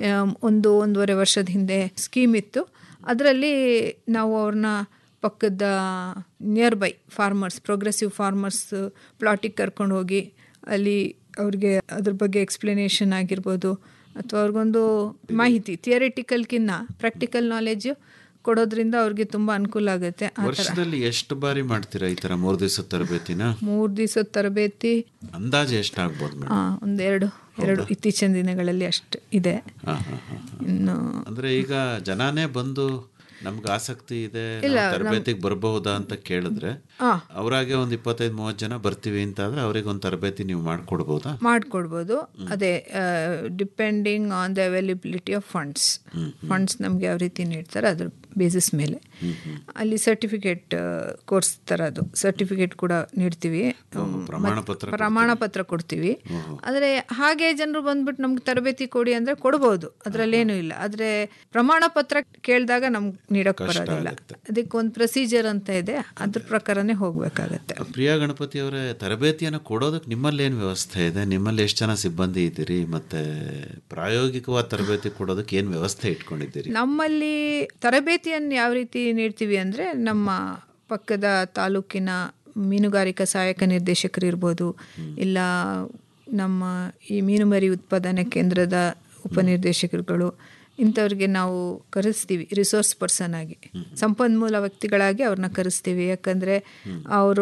ಒಂದು ಒಂದೂವರೆ ವರ್ಷದ ಹಿಂದೆ ಸ್ಕೀಮ್ ಇತ್ತು ಅದರಲ್ಲಿ ನಾವು ಅವ್ರನ್ನ ಪಕ್ಕದ nearby farmers progressive farmers ಪ್ಲಾಟಿಗೆ ಕರ್ಕೊಂಡು ಹೋಗಿ ಅಲ್ಲಿ ಅವ್ರಿಗೆ ಅದ್ರ ಬಗ್ಗೆ ಎಕ್ಸ್ಪ್ಲನೇಷನ್ ಆಗಿರ್ಬೋದು ಅಥವಾ ಅವ್ರಿಗೊಂದು ಮಾಹಿತಿ ಥಿಯರಿಟಿಕಲ್ಕಿನ್ನ ಪ್ರಾಕ್ಟಿಕಲ್ ನಾಲೆಜು ಕೊಡೋದ್ರಿಂದ ಅವ್ರಿಗೆ ತುಂಬ ಅನುಕೂಲ ಆಗುತ್ತೆ ಆ ಥರ ವರ್ಷದಲ್ಲಿ ಎಷ್ಟು ಬಾರಿ ಮಾಡ್ತೀರಾ ಈ ತರ ಮೂರು ದಿವಸದ ತರಬೇತಿನ ಮೂರು ದಿವಸದ ತರಬೇತಿ ಅಂದಾಜು ಎಷ್ಟಾಗ್ಬೋದು ಮೇಡಮ್ ಆ, ಒಂದೆರಡು ಎರಡು ಇತ್ತೀಚಿನ ದಿನಗಳಲ್ಲಿ ಅಷ್ಟು ಇದೆ ಹಾ, ಹಾ, ಹಾ, ಹಾ. ಇನ್ನು ಅಂದ್ರೆ ಈಗ ಜನಾನೇ ಬಂದು ನಮ್ಗೆ ಆಸಕ್ತಿ ಇದೆ ನಾವು ಇಲ್ಲ, ನಮ್- ತರಬೇತಿಗೆ ಬರಬಹುದಾ ಅಂತ ಕೇಳಿದ್ರೆ ಆ. ಅವರಾಗೆ ಒಂದ್ ಇಪ್ಪತ್ತೈದು ಮೂವತ್ತು ಜನ ಬರ್ತೀವಿ ಅಂತ ಆದ್ರೆ ಅವ್ರಿಗೆ ಒಂದು ತರಬೇತಿ ನೀವು ಮಾಡ್ಕೊಡ್ಬೋದಾ ಮಾಡ್ಕೊಡ್ಬೋದು ಅದೇ depending on the availability of funds funds ನಮ್ಗೆ ಯಾವ ರೀತಿ ನೀಡ್ತಾರೆ ಅದ್ರ ಬೇಸಿಸ್ ಮೇಲೆ ಅಲ್ಲಿ ಸರ್ಟಿಫಿಕೇಟ್ ಕೋರ್ಸ್ ಥರ ಅದು ಸರ್ಟಿಫಿಕೇಟ್ ಕೂಡ ನೀಡ್ತೀವಿ ಪ್ರಮಾಣ ಮತ್ತ್ ಪತ್ರ ಪ್ರಮಾಣ ಪತ್ರ ಕೊಡ್ತೀವಿ ಆದರೆ ಹಾಗೆ ಜನರು ಬಂದ್ಬಿಟ್ಟು ನಮ್ಗೆ ತರಬೇತಿ ಕೊಡಿ ಅಂದರೆ ಕೊಡ್ಬೋದು ಅದರಲ್ಲೇನು ಇಲ್ಲ ಆದರೆ ಪ್ರಮಾಣ ಪತ್ರ ಕೇಳಿದಾಗ ನಮ್ಗೆ ನೀಡೋಕ್ಕೆ ಬರೋದಿಲ್ಲ ಅದಕ್ಕೆ ಒಂದು ಪ್ರೊಸೀಜರ್ ಅಂತ ಇದೆ ಅದ್ರ ಪ್ರಕಾರನೇ ಹೋಗಬೇಕಾಗತ್ತೆ ಪ್ರಿಯಾ ಗಣಪತಿ ಅವರೇ ತರಬೇತಿಯನ್ನು ಕೊಡೋದಕ್ಕೆ ನಿಮ್ಮಲ್ಲಿ ಏನು ವ್ಯವಸ್ಥೆ ಇದೆ ನಿಮ್ಮಲ್ಲಿ ಎಷ್ಟು ಜನ ಸಿಬ್ಬಂದಿ ಇದ್ದೀರಿ ಮತ್ತೆ ಪ್ರಾಯೋಗಿಕವಾದ ತರಬೇತಿ ಕೊಡೋದಕ್ಕೆ ಏನು ವ್ಯವಸ್ಥೆ ಇಟ್ಕೊಂಡಿದ್ದೀರಿ ನಮ್ಮಲ್ಲಿ ತರಬೇತಿಯನ್ನು ಯಾವ ರೀತಿ ನೀಡ್ತೀವಿ ಅಂದರೆ ನಮ್ಮ ಪಕ್ಕದ ತಾಲೂಕಿನ ಮೀನುಗಾರಿಕಾ ಸಹಾಯಕ ನಿರ್ದೇಶಕರು ಇರ್ಬೋದು ಇಲ್ಲ ನಮ್ಮ ಈ ಮೀನುಮರಿ ಉತ್ಪಾದನೆ ಕೇಂದ್ರದ ಉಪನಿರ್ದೇಶಕರುಗಳು ಇಂಥವ್ರಿಗೆ ನಾವು ಕರೆಸ್ತೀವಿ ರಿಸೋರ್ಸ್ ಪರ್ಸನ್ ಆಗಿ ಸಂಪನ್ಮೂಲ ವ್ಯಕ್ತಿಗಳಾಗಿ ಅವ್ರನ್ನ ಕರೆಸ್ತೀವಿ ಯಾಕಂದರೆ ಅವರು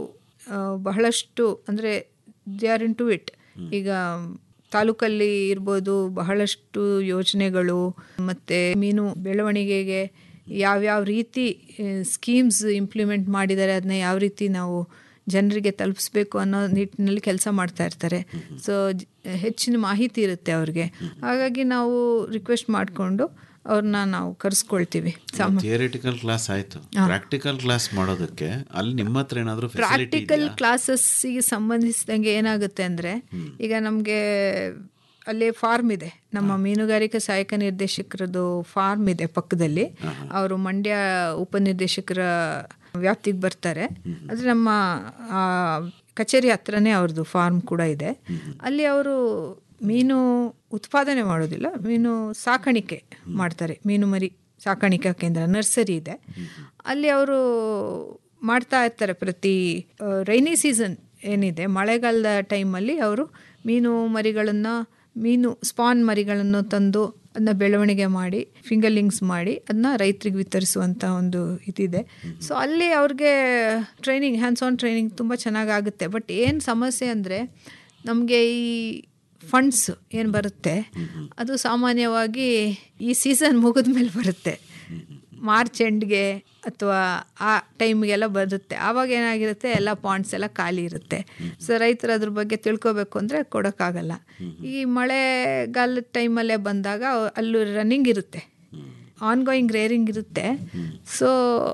ಬಹಳಷ್ಟು ಅಂದರೆ they are into it ಈಗ ತಾಲೂಕಲ್ಲಿ ಇರ್ಬೋದು ಬಹಳಷ್ಟು ಯೋಜನೆಗಳು ಮತ್ತು ಮೀನು ಬೆಳವಣಿಗೆಗೆ ಯಾವ್ಯಾವ ರೀತಿ ಸ್ಕೀಮ್ಸ್ ಇಂಪ್ಲಿಮೆಂಟ್ ಮಾಡಿದ್ದಾರೆ ಅದನ್ನ ಯಾವ ರೀತಿ ನಾವು ಜನರಿಗೆ ತಲುಪಿಸ್ಬೇಕು ಅನ್ನೋ ನಿಟ್ಟಿನಲ್ಲಿ ಕೆಲಸ ಮಾಡ್ತಾ ಇರ್ತಾರೆ ಸೊ ಹೆಚ್ಚಿನ ಮಾಹಿತಿ ಇರುತ್ತೆ ಅವ್ರಿಗೆ ಹಾಗಾಗಿ ನಾವು ರಿಕ್ವೆಸ್ಟ್ ಮಾಡಿಕೊಂಡು ಅವ್ರನ್ನ ನಾವು ಕರೆಸ್ಕೊಳ್ತೀವಿ ಸಾಮ ಥಿಯರಿಟಿಕಲ್ ಕ್ಲಾಸ್ ಆಯ್ತು ಪ್ರಾಕ್ಟಿಕಲ್ ಕ್ಲಾಸ್ ಮಾಡೋದಕ್ಕೆ ಅಲ್ಲಿ ನಿಮ್ಮ ಹತ್ರ ಏನಾದರೂ ಫೆಸಿಲಿಟಿ ಪ್ರಾಕ್ಟಿಕಲ್ ಕ್ಲಾಸಸ್ಸಿಗೆ ಸಂಬಂಧಿಸಿದಂಗೆ ಏನಾಗುತ್ತೆ ಅಂದರೆ ಈಗ ನಮಗೆ ಅಲ್ಲಿ ಫಾರ್ಮ್ ಇದೆ ನಮ್ಮ ಮೀನುಗಾರಿಕಾ ಸಹಾಯಕ ನಿರ್ದೇಶಕರದ್ದು ಫಾರ್ಮ್ ಇದೆ ಪಕ್ಕದಲ್ಲಿ ಅವರು ಮಂಡ್ಯ ಉಪನಿರ್ದೇಶಕರ ವ್ಯಾಪ್ತಿಗೆ ಬರ್ತಾರೆ ಆದರೆ ನಮ್ಮ ಆ, ಕಚೇರಿ ಹತ್ರನೇ ಅವ್ರದ್ದು ಫಾರ್ಮ್ ಕೂಡ ಇದೆ ಅಲ್ಲಿ ಅವರು ಮೀನು ಉತ್ಪಾದನೆ ಮಾಡೋದಿಲ್ಲ ಮೀನು ಸಾಕಾಣಿಕೆ ಮಾಡ್ತಾರೆ ಮೀನು ಮರಿ ಸಾಕಾಣಿಕಾ ಕೇಂದ್ರ ನರ್ಸರಿ ಇದೆ ಅಲ್ಲಿ ಅವರು ಮಾಡ್ತಾ ಇರ್ತಾರೆ ಪ್ರತಿ ರೈನಿ ಸೀಸನ್ ಏನಿದೆ ಮಳೆಗಾಲದ ಟೈಮಲ್ಲಿ ಅವರು ಮೀನು ಮರಿಗಳನ್ನು ಮೀನು ಸ್ಪಾನ್ ಮರಿಗಳನ್ನು ತಂದು ಅದನ್ನ ಬೆಳವಣಿಗೆ ಮಾಡಿ ಫಿಂಗರ್ಲಿಂಗ್ಸ್ ಮಾಡಿ ಅದನ್ನ ರೈತರಿಗೆ ವಿತರಿಸುವಂಥ ಒಂದು ಇದಿದೆ ಸೊ ಅಲ್ಲಿ ಅವ್ರಿಗೆ ಟ್ರೈನಿಂಗ್ ಹ್ಯಾಂಡ್ಸ್ ಆನ್ ಟ್ರೈನಿಂಗ್ ತುಂಬ ಚೆನ್ನಾಗಾಗುತ್ತೆ ಬಟ್ ಏನು ಸಮಸ್ಯೆ ಅಂದರೆ ನಮಗೆ ಈ ಫಂಡ್ಸ್ ಏನು ಬರುತ್ತೆ ಅದು ಸಾಮಾನ್ಯವಾಗಿ ಈ ಸೀಸನ್ ಮುಗಿದ ಮೇಲೆ ಬರುತ್ತೆ ಮಾರ್ಚ್ ಎಂಡ್ಗೆ ಅಥವಾ ಆ ಟೈಮ್ಗೆಲ್ಲ ಬರುತ್ತೆ ಆವಾಗ ಏನಾಗಿರುತ್ತೆ ಎಲ್ಲ ಪಾಯಿಂಟ್ಸ್ ಎಲ್ಲ ಖಾಲಿ ಇರುತ್ತೆ ಸೊ ರೈತರು ಅದ್ರ ಬಗ್ಗೆ ತಿಳ್ಕೊಬೇಕು ಅಂದರೆ ಕೊಡೋಕ್ಕಾಗಲ್ಲ ಈ ಮಳೆಗಾಲದ ಟೈಮಲ್ಲೇ ಬಂದಾಗ ಅವ್- ಅಲ್ಲೂ ರನ್ನಿಂಗ್ ಇರುತ್ತೆ ಆನ್ಗೋಯಿಂಗ್ ರೇರಿಂಗ್ ಇರುತ್ತೆ ಸೊ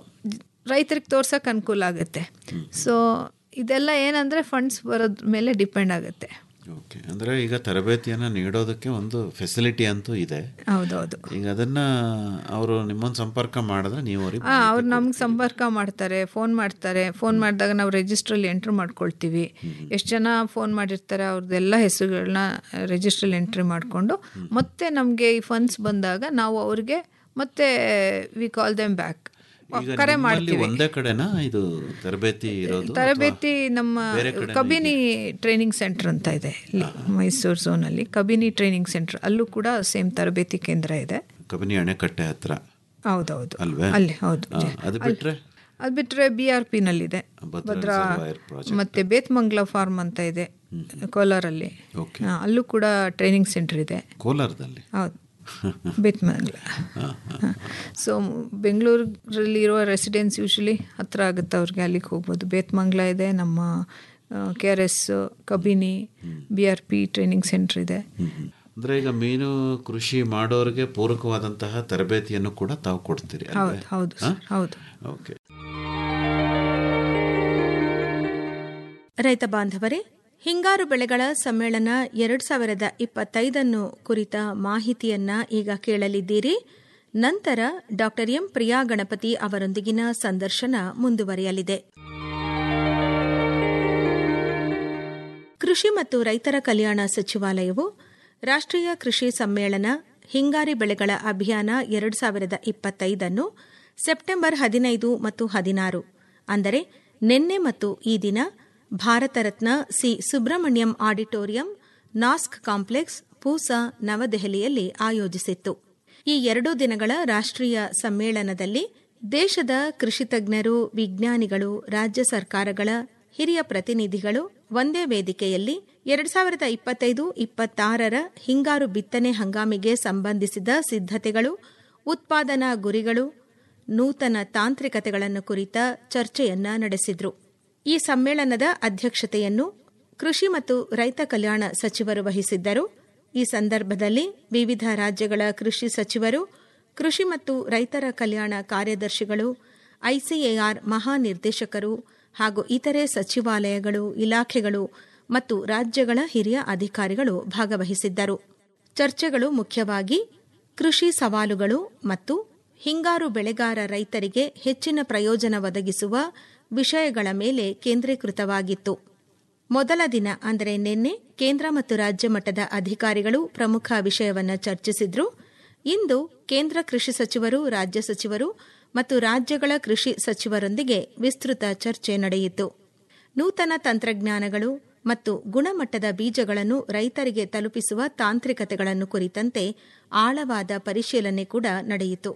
ರೈತರಿಗೆ ತೋರ್ಸೋಕೆ ಅನುಕೂಲ ಆಗುತ್ತೆ ಸೊ ಇದೆಲ್ಲ ಏನಂದರೆ ಫಂಡ್ಸ್ ಬರೋದ್ರ ಮೇಲೆ ಡಿಪೆಂಡ್ ಆಗುತ್ತೆ ಓಕೆ ಅಂದರೆ ಈಗ ತರಬೇತಿಯನ್ನು ನೀಡೋದಕ್ಕೆ ಒಂದು ಫೆಸಿಲಿಟಿ ಅಂತೂ ಇದೆ ಹೌದೌದು ಈಗ ಅದನ್ನ ಅವರು ನಿಮ್ಮನ್ನು ಸಂಪರ್ಕ ಮಾಡಿದ್ರೆ ನೀವು ಅವ್ರಿಗೆ ಹಾಂ ಅವ್ರು ನಮ್ಗೆ ಸಂಪರ್ಕ ಮಾಡ್ತಾರೆ ಫೋನ್ ಮಾಡ್ತಾರೆ ಫೋನ್ ಮಾಡಿದಾಗ ನಾವು ರಿಜಿಸ್ಟ್ರಲ್ಲಿ ಎಂಟ್ರ್ ಮಾಡ್ಕೊಳ್ತೀವಿ ಎಷ್ಟು ಜನ ಫೋನ್ ಮಾಡಿರ್ತಾರೆ ಅವ್ರದ್ದೆಲ್ಲ ಹೆಸರುಗಳನ್ನ ರಿಜಿಸ್ಟ್ರಲ್ಲಿ ಎಂಟ್ರಿ ಮಾಡಿಕೊಂಡು ಮತ್ತೆ ನಮಗೆ ಈ ಫಂಡ್ಸ್ ಬಂದಾಗ ನಾವು ಅವ್ರಿಗೆ ಮತ್ತೆ ವಿ ಕಾಲ್ ದೆಮ್ ಬ್ಯಾಕ್ ಈಗ ಕರೆ ನಿಮ್ಮಲ್ಲಿ ಮಾಡ್ತೀವಿ ಒಂದೇ ಕಡೆನಾ ಇದು ತರಬೇತಿ ಇರೋದು ತರಬೇತಿ ನಮ್ಮ ಬೇರೆ ಕಡೆನೂ ಕಬಿನಿ ಟ್ರೈನಿಂಗ್ ಸೆಂಟರ್ ಅಂತ ಇದೆ ಇಲ್ಲಿ ಮೈಸೂರು ಝೋನಲ್ಲಿ ಕಬಿನಿ ಟ್ರೈನಿಂಗ್ ಸೆಂಟರ್ ಅಲ್ಲೂ ಕೂಡ ಸೇಮ್ ತರಬೇತಿ ಕೇಂದ್ರ ಇದೆ ಕಬಿನಿ ಅಣೆಕಟ್ಟೆ ಹತ್ರ ಹೌದೌದು ಅಲ್ವೇ ಅಲ್ಲಿ ಹೌದು ಆ, ಅದು ಬಿಟ್ರೆ ಅದು ಬಿಟ್ಟರೆ ಬಿ ಆರ್ ಪಿನಲ್ಲಿದೆ ಭದ್ರಾ ಭದ್ರಾ ರಿಸರ್ವಾಯರ್ ಪ್ರಾಜೆಕ್ಟ್. ಮತ್ತೆ ಬೇತ್ಮಂಗ್ಲ ಫಾರ್ಮ್ ಅಂತ ಇದೆ ಕೋಲಾರಲ್ಲಿ ಹಾ, ಅಲ್ಲೂ ಕೂಡ ಟ್ರೈನಿಂಗ್ ಸೆಂಟರ್ ಇದೆ ಕೋಲಾರದಲ್ಲಿ ಹೌದು ಬೇತ್ಮಂಗ್ಲ ಸೊ ಬೆಂಗಳೂರಲ್ಲಿ ಇರುವ ರೆಸಿಡೆನ್ಸ್ ಯೂಶಲಿ ಹತ್ರ ಆಗುತ್ತೆ ಅವ್ರಿಗೆ ಅಲ್ಲಿಗೆ ಹೋಗ್ಬೋದು ಬೇತ್ಮಂಗ್ಲ ಇದೆ ನಮ್ಮ K R S Kabini B R P training centre ಇದೆ ಅಂದ್ರೆ ಈಗ ಮೀನು ಕೃಷಿ ಮಾಡೋರಿಗೆ ಪೂರಕವಾದಂತಹ ತರಬೇತಿಯನ್ನು ಕೂಡ ತಾವು ಕೊಡ್ತೀರಿ ಹೌದು ಅಲ್ವೇ? ಹೌದು ಹಾ? ಸರ್ ಹೌದು ಓಕೆ ರೈತ ಬಾಂಧವರೇ ಹಿಂಗಾರು ಬೆಳೆಗಳ ಸಮ್ಮೇಳನ ಎರಡ್ ಸಾವಿರದ ಇಪ್ಪತ್ತೈದನ್ನು ಕುರಿತ ಮಾಹಿತಿಯನ್ನ ಈಗ ಕೇಳಲಿದ್ದೀರಿ ನಂತರ ಡಾಕ್ಟರ್ ಎಂ ಪ್ರಿಯಾ ಗಣಪತಿ ಅವರೊಂದಿಗಿನ ಸಂದರ್ಶನ ಮುಂದುವರಿಯಲಿದೆ ಕೃಷಿ ಮತ್ತು ರೈತರ ಕಲ್ಯಾಣ ಸಚಿವಾಲಯವು ರಾಷ್ಟ್ರೀಯ ಕೃಷಿ ಸಮ್ಮೇಳನ ಹಿಂಗಾರಿ ಬೆಳೆಗಳ ಅಭಿಯಾನ ಎರಡು ಸಾವಿರದ ಇಪ್ಪತ್ತೈದನ್ನು ಸೆಪ್ಟೆಂಬರ್ ಹದಿನೈದು ಮತ್ತು ಹದಿನಾರು ಅಂದರೆ ನಿನ್ನೆ ಮತ್ತು ಈ ದಿನ Bharat Ratna C Subramaniam auditorium NASC complex Pusa ನವದೆಹಲಿಯಲ್ಲಿ ಆಯೋಜಿಸಿತ್ತು ಈ ಎರಡೂ ದಿನಗಳ ರಾಷ್ಟ್ರೀಯ ಸಮ್ಮೇಳನದಲ್ಲಿ ದೇಶದ ಕೃಷಿ ತಜ್ಞರು ವಿಜ್ಞಾನಿಗಳು ರಾಜ್ಯ ಸರ್ಕಾರಗಳ ಹಿರಿಯ ಪ್ರತಿನಿಧಿಗಳು ಒಂದೇ ವೇದಿಕೆಯಲ್ಲಿ ಎರಡ್ ಸಾವಿರದ ಇಪ್ಪತ್ತೈದು ಇಪ್ಪತ್ತಾರರ ಹಿಂಗಾರು ಬಿತ್ತನೆ ಹಂಗಾಮಿಗೆ ಸಂಬಂಧಿಸಿದ ಸಿದ್ಧತೆಗಳು ಉತ್ಪಾದನಾ ಗುರಿಗಳು ನೂತನ ತಾಂತ್ರಿಕತೆಗಳನ್ನು ಕುರಿತ ಚರ್ಚೆಯನ್ನ ನಡೆಸಿದ್ರು ಈ ಸಮ್ಮೇಳನದ ಅಧ್ಯಕ್ಷತೆಯನ್ನು ಕೃಷಿ ಮತ್ತು ರೈತ ಕಲ್ಯಾಣ ಸಚಿವರು ವಹಿಸಿದ್ದರು ಈ ಸಂದರ್ಭದಲ್ಲಿ ವಿವಿಧ ರಾಜ್ಯಗಳ ಕೃಷಿ ಸಚಿವರು ಕೃಷಿ ಮತ್ತು ರೈತರ ಕಲ್ಯಾಣ ಕಾರ್ಯದರ್ಶಿಗಳು ಐಸಿಎಆರ್ ಮಹಾನಿರ್ದೇಶಕರು ಹಾಗೂ ಇತರೆ ಸಚಿವಾಲಯಗಳು ಇಲಾಖೆಗಳು ಮತ್ತು ರಾಜ್ಯಗಳ ಹಿರಿಯ ಅಧಿಕಾರಿಗಳು ಭಾಗವಹಿಸಿದ್ದರು ಚರ್ಚೆಗಳು ಮುಖ್ಯವಾಗಿ ಕೃಷಿ ಸವಾಲುಗಳು ಮತ್ತು ಹಿಂಗಾರು ಬೆಳೆಗಾರ ರೈತರಿಗೆ ಹೆಚ್ಚಿನ ಪ್ರಯೋಜನ ಒದಗಿಸುವ ವಿಷಯಗಳ ಮೇಲೆ ಕೇಂದ್ರೀಕೃತವಾಗಿತ್ತು ಮೊದಲ ದಿನ ಅಂದರೆ ನಿನ್ನೆ ಕೇಂದ್ರ ಮತ್ತು ರಾಜ್ಯ ಮಟ್ಟದ ಅಧಿಕಾರಿಗಳು ಪ್ರಮುಖ ವಿಷಯವನ್ನು ಚರ್ಚಿಸಿದ್ರು ಇಂದು ಕೇಂದ್ರ ಕೃಷಿ ಸಚಿವರು ರಾಜ್ಯ ಸಚಿವರು ಮತ್ತು ರಾಜ್ಯಗಳ ಕೃಷಿ ಸಚಿವರೊಂದಿಗೆ ವಿಸ್ತೃತ ಚರ್ಚೆ ನಡೆಯಿತು ನೂತನ ತಂತ್ರಜ್ಞಾನಗಳು ಮತ್ತು ಗುಣಮಟ್ಟದ ಬೀಜಗಳನ್ನು ರೈತರಿಗೆ ತಲುಪಿಸುವ ತಾಂತ್ರಿಕತೆಗಳನ್ನು ಕುರಿತಂತೆ ಆಳವಾದ ಪರಿಶೀಲನೆ ಕೂಡ ನಡೆಯಿತು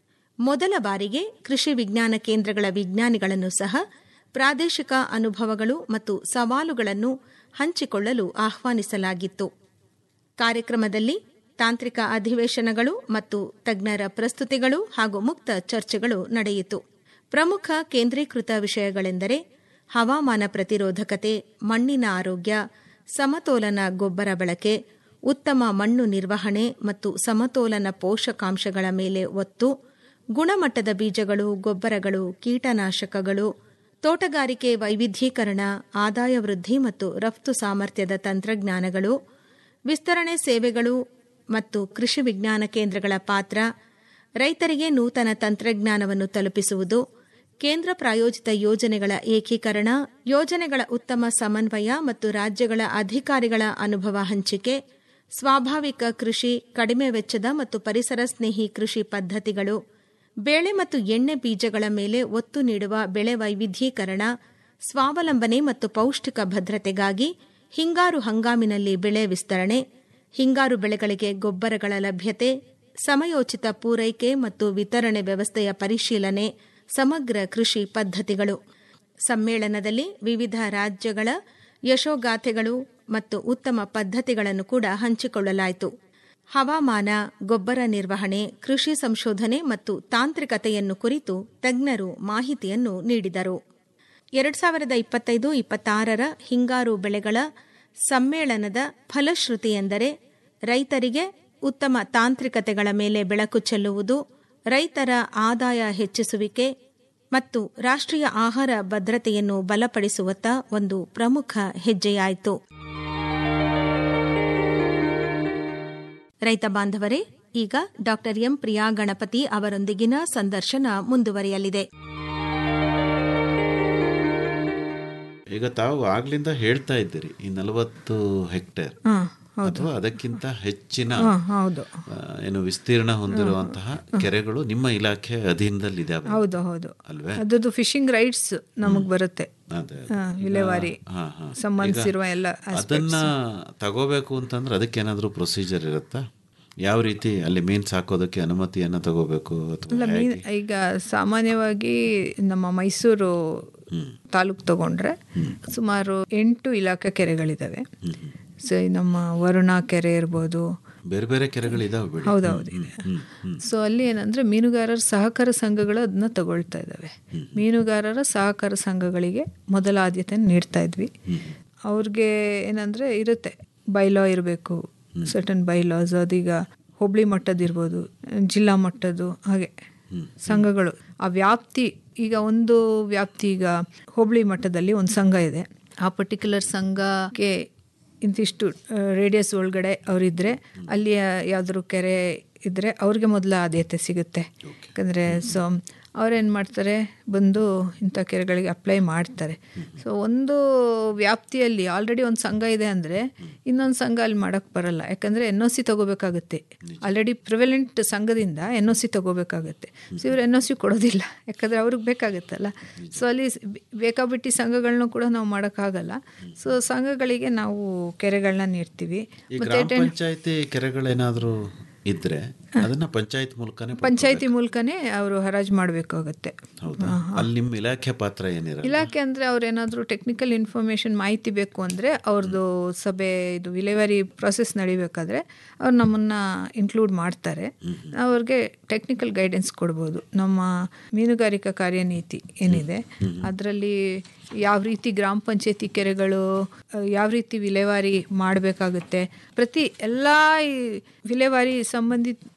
ಮೊದಲ ಬಾರಿಗೆ ಕೃಷಿ ವಿಜ್ಞಾನ ಕೇಂದ್ರಗಳ ವಿಜ್ಞಾನಿಗಳನ್ನು ಸಹ ಪ್ರಾದೇಶಿಕ ಅನುಭವಗಳು ಮತ್ತು ಸವಾಲುಗಳನ್ನು ಹಂಚಿಕೊಳ್ಳಲು ಆಹ್ವಾನಿಸಲಾಗಿತ್ತು ಕಾರ್ಯಕ್ರಮದಲ್ಲಿ ತಾಂತ್ರಿಕ ಅಧಿವೇಶನಗಳು ಮತ್ತು ತಜ್ಞರ ಪ್ರಸ್ತುತಿಗಳು ಹಾಗೂ ಮುಕ್ತ ಚರ್ಚೆಗಳು ನಡೆಯಿತು ಪ್ರಮುಖ ಕೇಂದ್ರೀಕೃತ ವಿಷಯಗಳೆಂದರೆ ಹವಾಮಾನ ಪ್ರತಿರೋಧಕತೆ ಮಣ್ಣಿನ ಆರೋಗ್ಯ ಸಮತೋಲನ ಗೊಬ್ಬರ ಬಳಕೆ ಉತ್ತಮ ಮಣ್ಣು ನಿರ್ವಹಣೆ ಮತ್ತು ಸಮತೋಲನ ಪೋಷಕಾಂಶಗಳ ಮೇಲೆ ಒತ್ತು ಗುಣಮಟ್ಟದ ಬೀಜಗಳು ಗೊಬ್ಬರಗಳು ಕೀಟನಾಶಕಗಳು ತೋಟಗಾರಿಕೆ ವೈವಿಧ್ಯೀಕರಣ ಆದಾಯ ವೃದ್ಧಿ ಮತ್ತು ರಫ್ತು ಸಾಮರ್ಥ್ಯದ ತಂತ್ರಜ್ಞಾನಗಳು ವಿಸ್ತರಣೆ ಸೇವೆಗಳು ಮತ್ತು ಕೃಷಿ ವಿಜ್ಞಾನ ಕೇಂದ್ರಗಳ ಪಾತ್ರ ರೈತರಿಗೆ ನೂತನ ತಂತ್ರಜ್ಞಾನವನ್ನು ತಲುಪಿಸುವುದು ಕೇಂದ್ರ ಪ್ರಾಯೋಜಿತ ಯೋಜನೆಗಳ ಏಕೀಕರಣ ಯೋಜನೆಗಳ ಉತ್ತಮ ಸಮನ್ವಯ ಮತ್ತು ರಾಜ್ಯಗಳ ಅಧಿಕಾರಿಗಳ ಅನುಭವ ಹಂಚಿಕೆ ಸ್ವಾಭಾವಿಕ ಕೃಷಿ ಕಡಿಮೆ ವೆಚ್ಚದ ಮತ್ತು ಪರಿಸರ ಸ್ನೇಹಿ ಕೃಷಿ ಪದ್ಧತಿಗಳು ಬೇಳೆ ಮತ್ತು ಎಣ್ಣೆ ಬೀಜಗಳ ಮೇಲೆ ಒತ್ತು ನೀಡುವ ಬೆಳೆ ವೈವಿಧ್ಯೀಕರಣ ಸ್ವಾವಲಂಬನೆ ಮತ್ತು ಪೌಷ್ಟಿಕ ಭದ್ರತೆಗಾಗಿ ಹಿಂಗಾರು ಹಂಗಾಮಿನಲ್ಲಿ ಬೆಳೆ ವಿಸ್ತರಣೆ ಹಿಂಗಾರು ಬೆಳೆಗಳಿಗೆ ಗೊಬ್ಬರಗಳ ಲಭ್ಯತೆ ಸಮಯೋಚಿತ ಪೂರೈಕೆ ಮತ್ತು ವಿತರಣೆ ವ್ಯವಸ್ಥೆಯ ಪರಿಶೀಲನೆ ಸಮಗ್ರ ಕೃಷಿ ಪದ್ಧತಿಗಳು ಸಮ್ಮೇಳನದಲ್ಲಿ ವಿವಿಧ ರಾಜ್ಯಗಳ ಯಶೋಗಾಥೆಗಳು ಮತ್ತು ಉತ್ತಮ ಪದ್ಧತಿಗಳನ್ನು ಕೂಡ ಹಂಚಿಕೊಳ್ಳಲಾಯಿತು ಹವಾಮಾನ ಗೊಬ್ಬರ ನಿರ್ವಹಣೆ ಕೃಷಿ ಸಂಶೋಧನೆ ಮತ್ತು ತಾಂತ್ರಿಕತೆಯನ್ನು ಕುರಿತು ತಜ್ಞರು ಮಾಹಿತಿಯನ್ನು ನೀಡಿದರು ಎರಡು ಸಾವಿರದ ಇಪ್ಪತ್ತೈದು ಇಪ್ಪತ್ತಾರರ ಹಿಂಗಾರು ಬೆಳೆಗಳ ಸಮ್ಮೇಳನದ ಫಲಶ್ರುತಿ ಎಂದರೆ ರೈತರಿಗೆ ಉತ್ತಮ ತಾಂತ್ರಿಕತೆಗಳ ಮೇಲೆ ಬೆಳಕು ಚೆಲ್ಲುವುದು ರೈತರ ಆದಾಯ ಹೆಚ್ಚಿಸುವಿಕೆ ಮತ್ತು ರಾಷ್ಟ್ರೀಯ ಆಹಾರ ಭದ್ರತೆಯನ್ನು ಬಲಪಡಿಸುವತ್ತ ಒಂದು ಪ್ರಮುಖ ಹೆಜ್ಜೆಯಾಯಿತು ರೈತ ಬಾಂಧವರೇ ಈಗ ಡಾಕ್ಟರ್ ಎಂ ಪ್ರಿಯಾ ಗಣಪತಿ ಅವರೊಂದಿಗಿನ ಸಂದರ್ಶನ ಮುಂದುವರಿಯಲಿದೆ ಈಗ ತಾವು ಆಗ್ಲಿಂದ ಹೇಳ್ತಾ ಇದ್ದೀರಿ ಈ ನಲವತ್ತು ಹೆಕ್ಟೇರ್ ಹಾ, ಹೌದು. ಅಥವಾ ಅದಕ್ಕಿಂತ ಹೆಚ್ಚಿನ ಹಾ, ಹೌದು. ಆ, ಏನು ವಿಸ್ತೀರ್ಣ ಹೊಂದಿರುವಂತಹ ಕೆರೆಗಳು ನಿಮ್ಮ ಇಲಾಖೆ ಅಧೀನದಲ್ಲಿದ್ದಾವೆ ಹೌದು ಹೌದು ಅಲ್ವೇ ಅದರದ್ದು ಫಿಶಿಂಗ್ ರೈಟ್ಸ್ ನಮಗ್ ಬರುತ್ತೆ ಅದೇ ಹಾ, ವಿಲೇವಾರಿ ಹಾ, ಹಾ. ಸಂಬಂಧಿಸಿರುವ ಈಗ ಎಲ್ಲ ಅದನ್ನ ತಗೋಬೇಕು ಅಂತಂದ್ರೆ ಅದಕ್ಕೆ ಏನಾದ್ರೂ ಪ್ರೊಸೀಜರ್ ಇರುತ್ತಾ ಯಾವ ರೀತಿ ಅಲ್ಲಿ ಮೀನ್ ಸಾಕೋದಕ್ಕೆ ಅನುಮತಿಯನ್ನ ತಗೋಬೇಕು ಅಥವಾ ಅಲ್ಲ ಮೀನ್ ಈಗ ಸಾಮಾನ್ಯವಾಗಿ ನಮ್ಮ ಮೈಸೂರು ತಾಲೂಕು ತಗೊಂಡ್ರೆ ಸುಮಾರು ಎಂಟು ಇಲಾಖೆ ಕೆರೆಗಳಿದಾವೆ ಸೊ ಈ ನಮ್ಮ ವರುಣ ಕೆರೆ ಇರ್ಬೋದು ಬೇರೆ ಬೇರೆ ಕೆರೆಗಳಿದಾವೆ ಬಿಡಿ ಹೌದೌದು ಇದೆ ಸೊ ಅಲ್ಲಿ ಏನಂದ್ರೆ ಮೀನುಗಾರರ ಸಹಕಾರ ಸಂಘಗಳು ಅದನ್ನ ತಗೊಳ್ತಾ ಇದ್ದಾವೆ ಮೀನುಗಾರರ ಸಹಕಾರ ಸಂಘಗಳಿಗೆ ಮೊದಲ ಆದ್ಯತೆ ನೀಡ್ತಾ ಇದ್ವಿ ಅವ್ರಿಗೆ ಏನಂದ್ರೆ ಇರುತ್ತೆ ಬೈಲಾ ಇರಬೇಕು ಸರ್ಟನ್ ಬೈಲಾಸ್ ಅದೀಗ ಹೋಬಳಿ ಮಟ್ಟದಿರ್ಬೋದು ಜಿಲ್ಲಾ ಮಟ್ಟದ್ದು ಹಾಗೆ ಸಂಘಗಳು ಆ ವ್ಯಾಪ್ತಿ ಈಗ ಒಂದು ವ್ಯಾಪ್ತಿ ಈಗ ಹೋಬಳಿ ಮಟ್ಟದಲ್ಲಿ ಒಂದು ಸಂಘ ಇದೆ ಆ ಪರ್ಟಿಕ್ಯುಲರ್ ಸಂಘಕ್ಕೆ ಇಂತಿಷ್ಟು ರೇಡಿಯಸ್ ಒಳಗಡೆ ಅವರಿದ್ದರೆ ಅಲ್ಲಿ ಯಾವ್ದಾದ್ರು ಕೆರೆ ಇದ್ದರೆ ಅವ್ರಿಗೆ ಮೊದಲ ಆದ್ಯತೆ ಸಿಗುತ್ತೆ ಯಾಕಂದರೆ ಸೊ ಅವ್ರೇನು ಮಾಡ್ತಾರೆ ಬಂದು ಇಂಥ ಕೆರೆಗಳಿಗೆ ಅಪ್ಲೈ ಮಾಡ್ತಾರೆ ಸೊ ಒಂದು ವ್ಯಾಪ್ತಿಯಲ್ಲಿ ಆಲ್ರೆಡಿ ಒಂದು ಸಂಘ ಇದೆ ಅಂದರೆ ಇನ್ನೊಂದು ಸಂಘ ಅಲ್ಲಿ ಮಾಡೋಕ್ಕೆ ಬರಲ್ಲ ಯಾಕಂದರೆ ಎನ್ ಒ ಸಿ ತೊಗೋಬೇಕಾಗುತ್ತೆ ಆಲ್ರೆಡಿ ಪ್ರಿವೆಲೆಂಟ್ ಸಂಘದಿಂದ ಎನ್ ಒ ಸಿ ತೊಗೋಬೇಕಾಗುತ್ತೆ ಸೊ ಇವ್ರು ಎನ್ ಒ ಸಿ ಕೊಡೋದಿಲ್ಲ ಯಾಕಂದರೆ ಅವ್ರಿಗೆ ಬೇಕಾಗುತ್ತಲ್ಲ ಸೊ ಅಲ್ಲಿ ಸ್- ಬೇಕಾಬಿಟ್ಟಿ ಸಂಘಗಳನ್ನೂ ಕೂಡ ನಾವು ಮಾಡೋಕ್ಕಾಗಲ್ಲ ಸೊ ಸಂಘಗಳಿಗೆ ನಾವು ಕೆರೆಗಳನ್ನ ನೀಡ್ತೀವಿ ಈ ಮತ್ತೆ ಗ್ರಾಮ ಟೆನ್- ಪಂಚಾಯತಿ ಕೆರೆಗಳೇನಾದ್ರೂ ಇದ್ರೆ ಅದನ್ನ ಪಂಚಾಯತ್ ಮೂಲಕನೇ ಪಂಚಾಯತಿ ಮೂಲಕನೇ ಅವರು ಹರಾಜು ಮಾಡಬೇಕಾಗತ್ತೆ ಹೌದಾ ಅಲ್ಲಿ ನಿಮ್ಮ ಇಲಾಖೆ ಪಾತ್ರ ಏನಿರಲ್ಲ ಇಲಾಖೆ ಅಂದರೆ ಅವ್ರೇನಾದರೂ ಟೆಕ್ನಿಕಲ್ ಇನ್ಫಾರ್ಮೇಷನ್ ಮಾಹಿತಿ ಬೇಕು ಅಂದರೆ ಅವ್ರದ್ದು ಸಭೆ ಇದು ವಿಲೇವಾರಿ ಪ್ರಾಸೆಸ್ ನಡಿಬೇಕಾದ್ರೆ ಅವ್ರು ನಮ್ಮನ್ನು ಇನ್ಕ್ಲೂಡ್ ಮಾಡ್ತಾರೆ ಅವ್ರಿಗೆ ಟೆಕ್ನಿಕಲ್ ಗೈಡೆನ್ಸ್ ಕೊಡ್ಬೋದು ನಮ್ಮ ಮೀನುಗಾರಿಕಾ ಕಾರ್ಯನೀತಿ ಏನಿದೆ ಅದರಲ್ಲಿ ಯಾವ ರೀತಿ ಗ್ರಾಮ ಪಂಚಾಯತಿ ಕೆರೆಗಳು ಆ, ಯಾವ ರೀತಿ ವಿಲೇವಾರಿ ಮಾಡಬೇಕಾಗುತ್ತೆ ಪ್ರತಿ ಎಲ್ಲ ಈ ವಿಲೇವಾರಿ ಸಂಬಂಧಿತ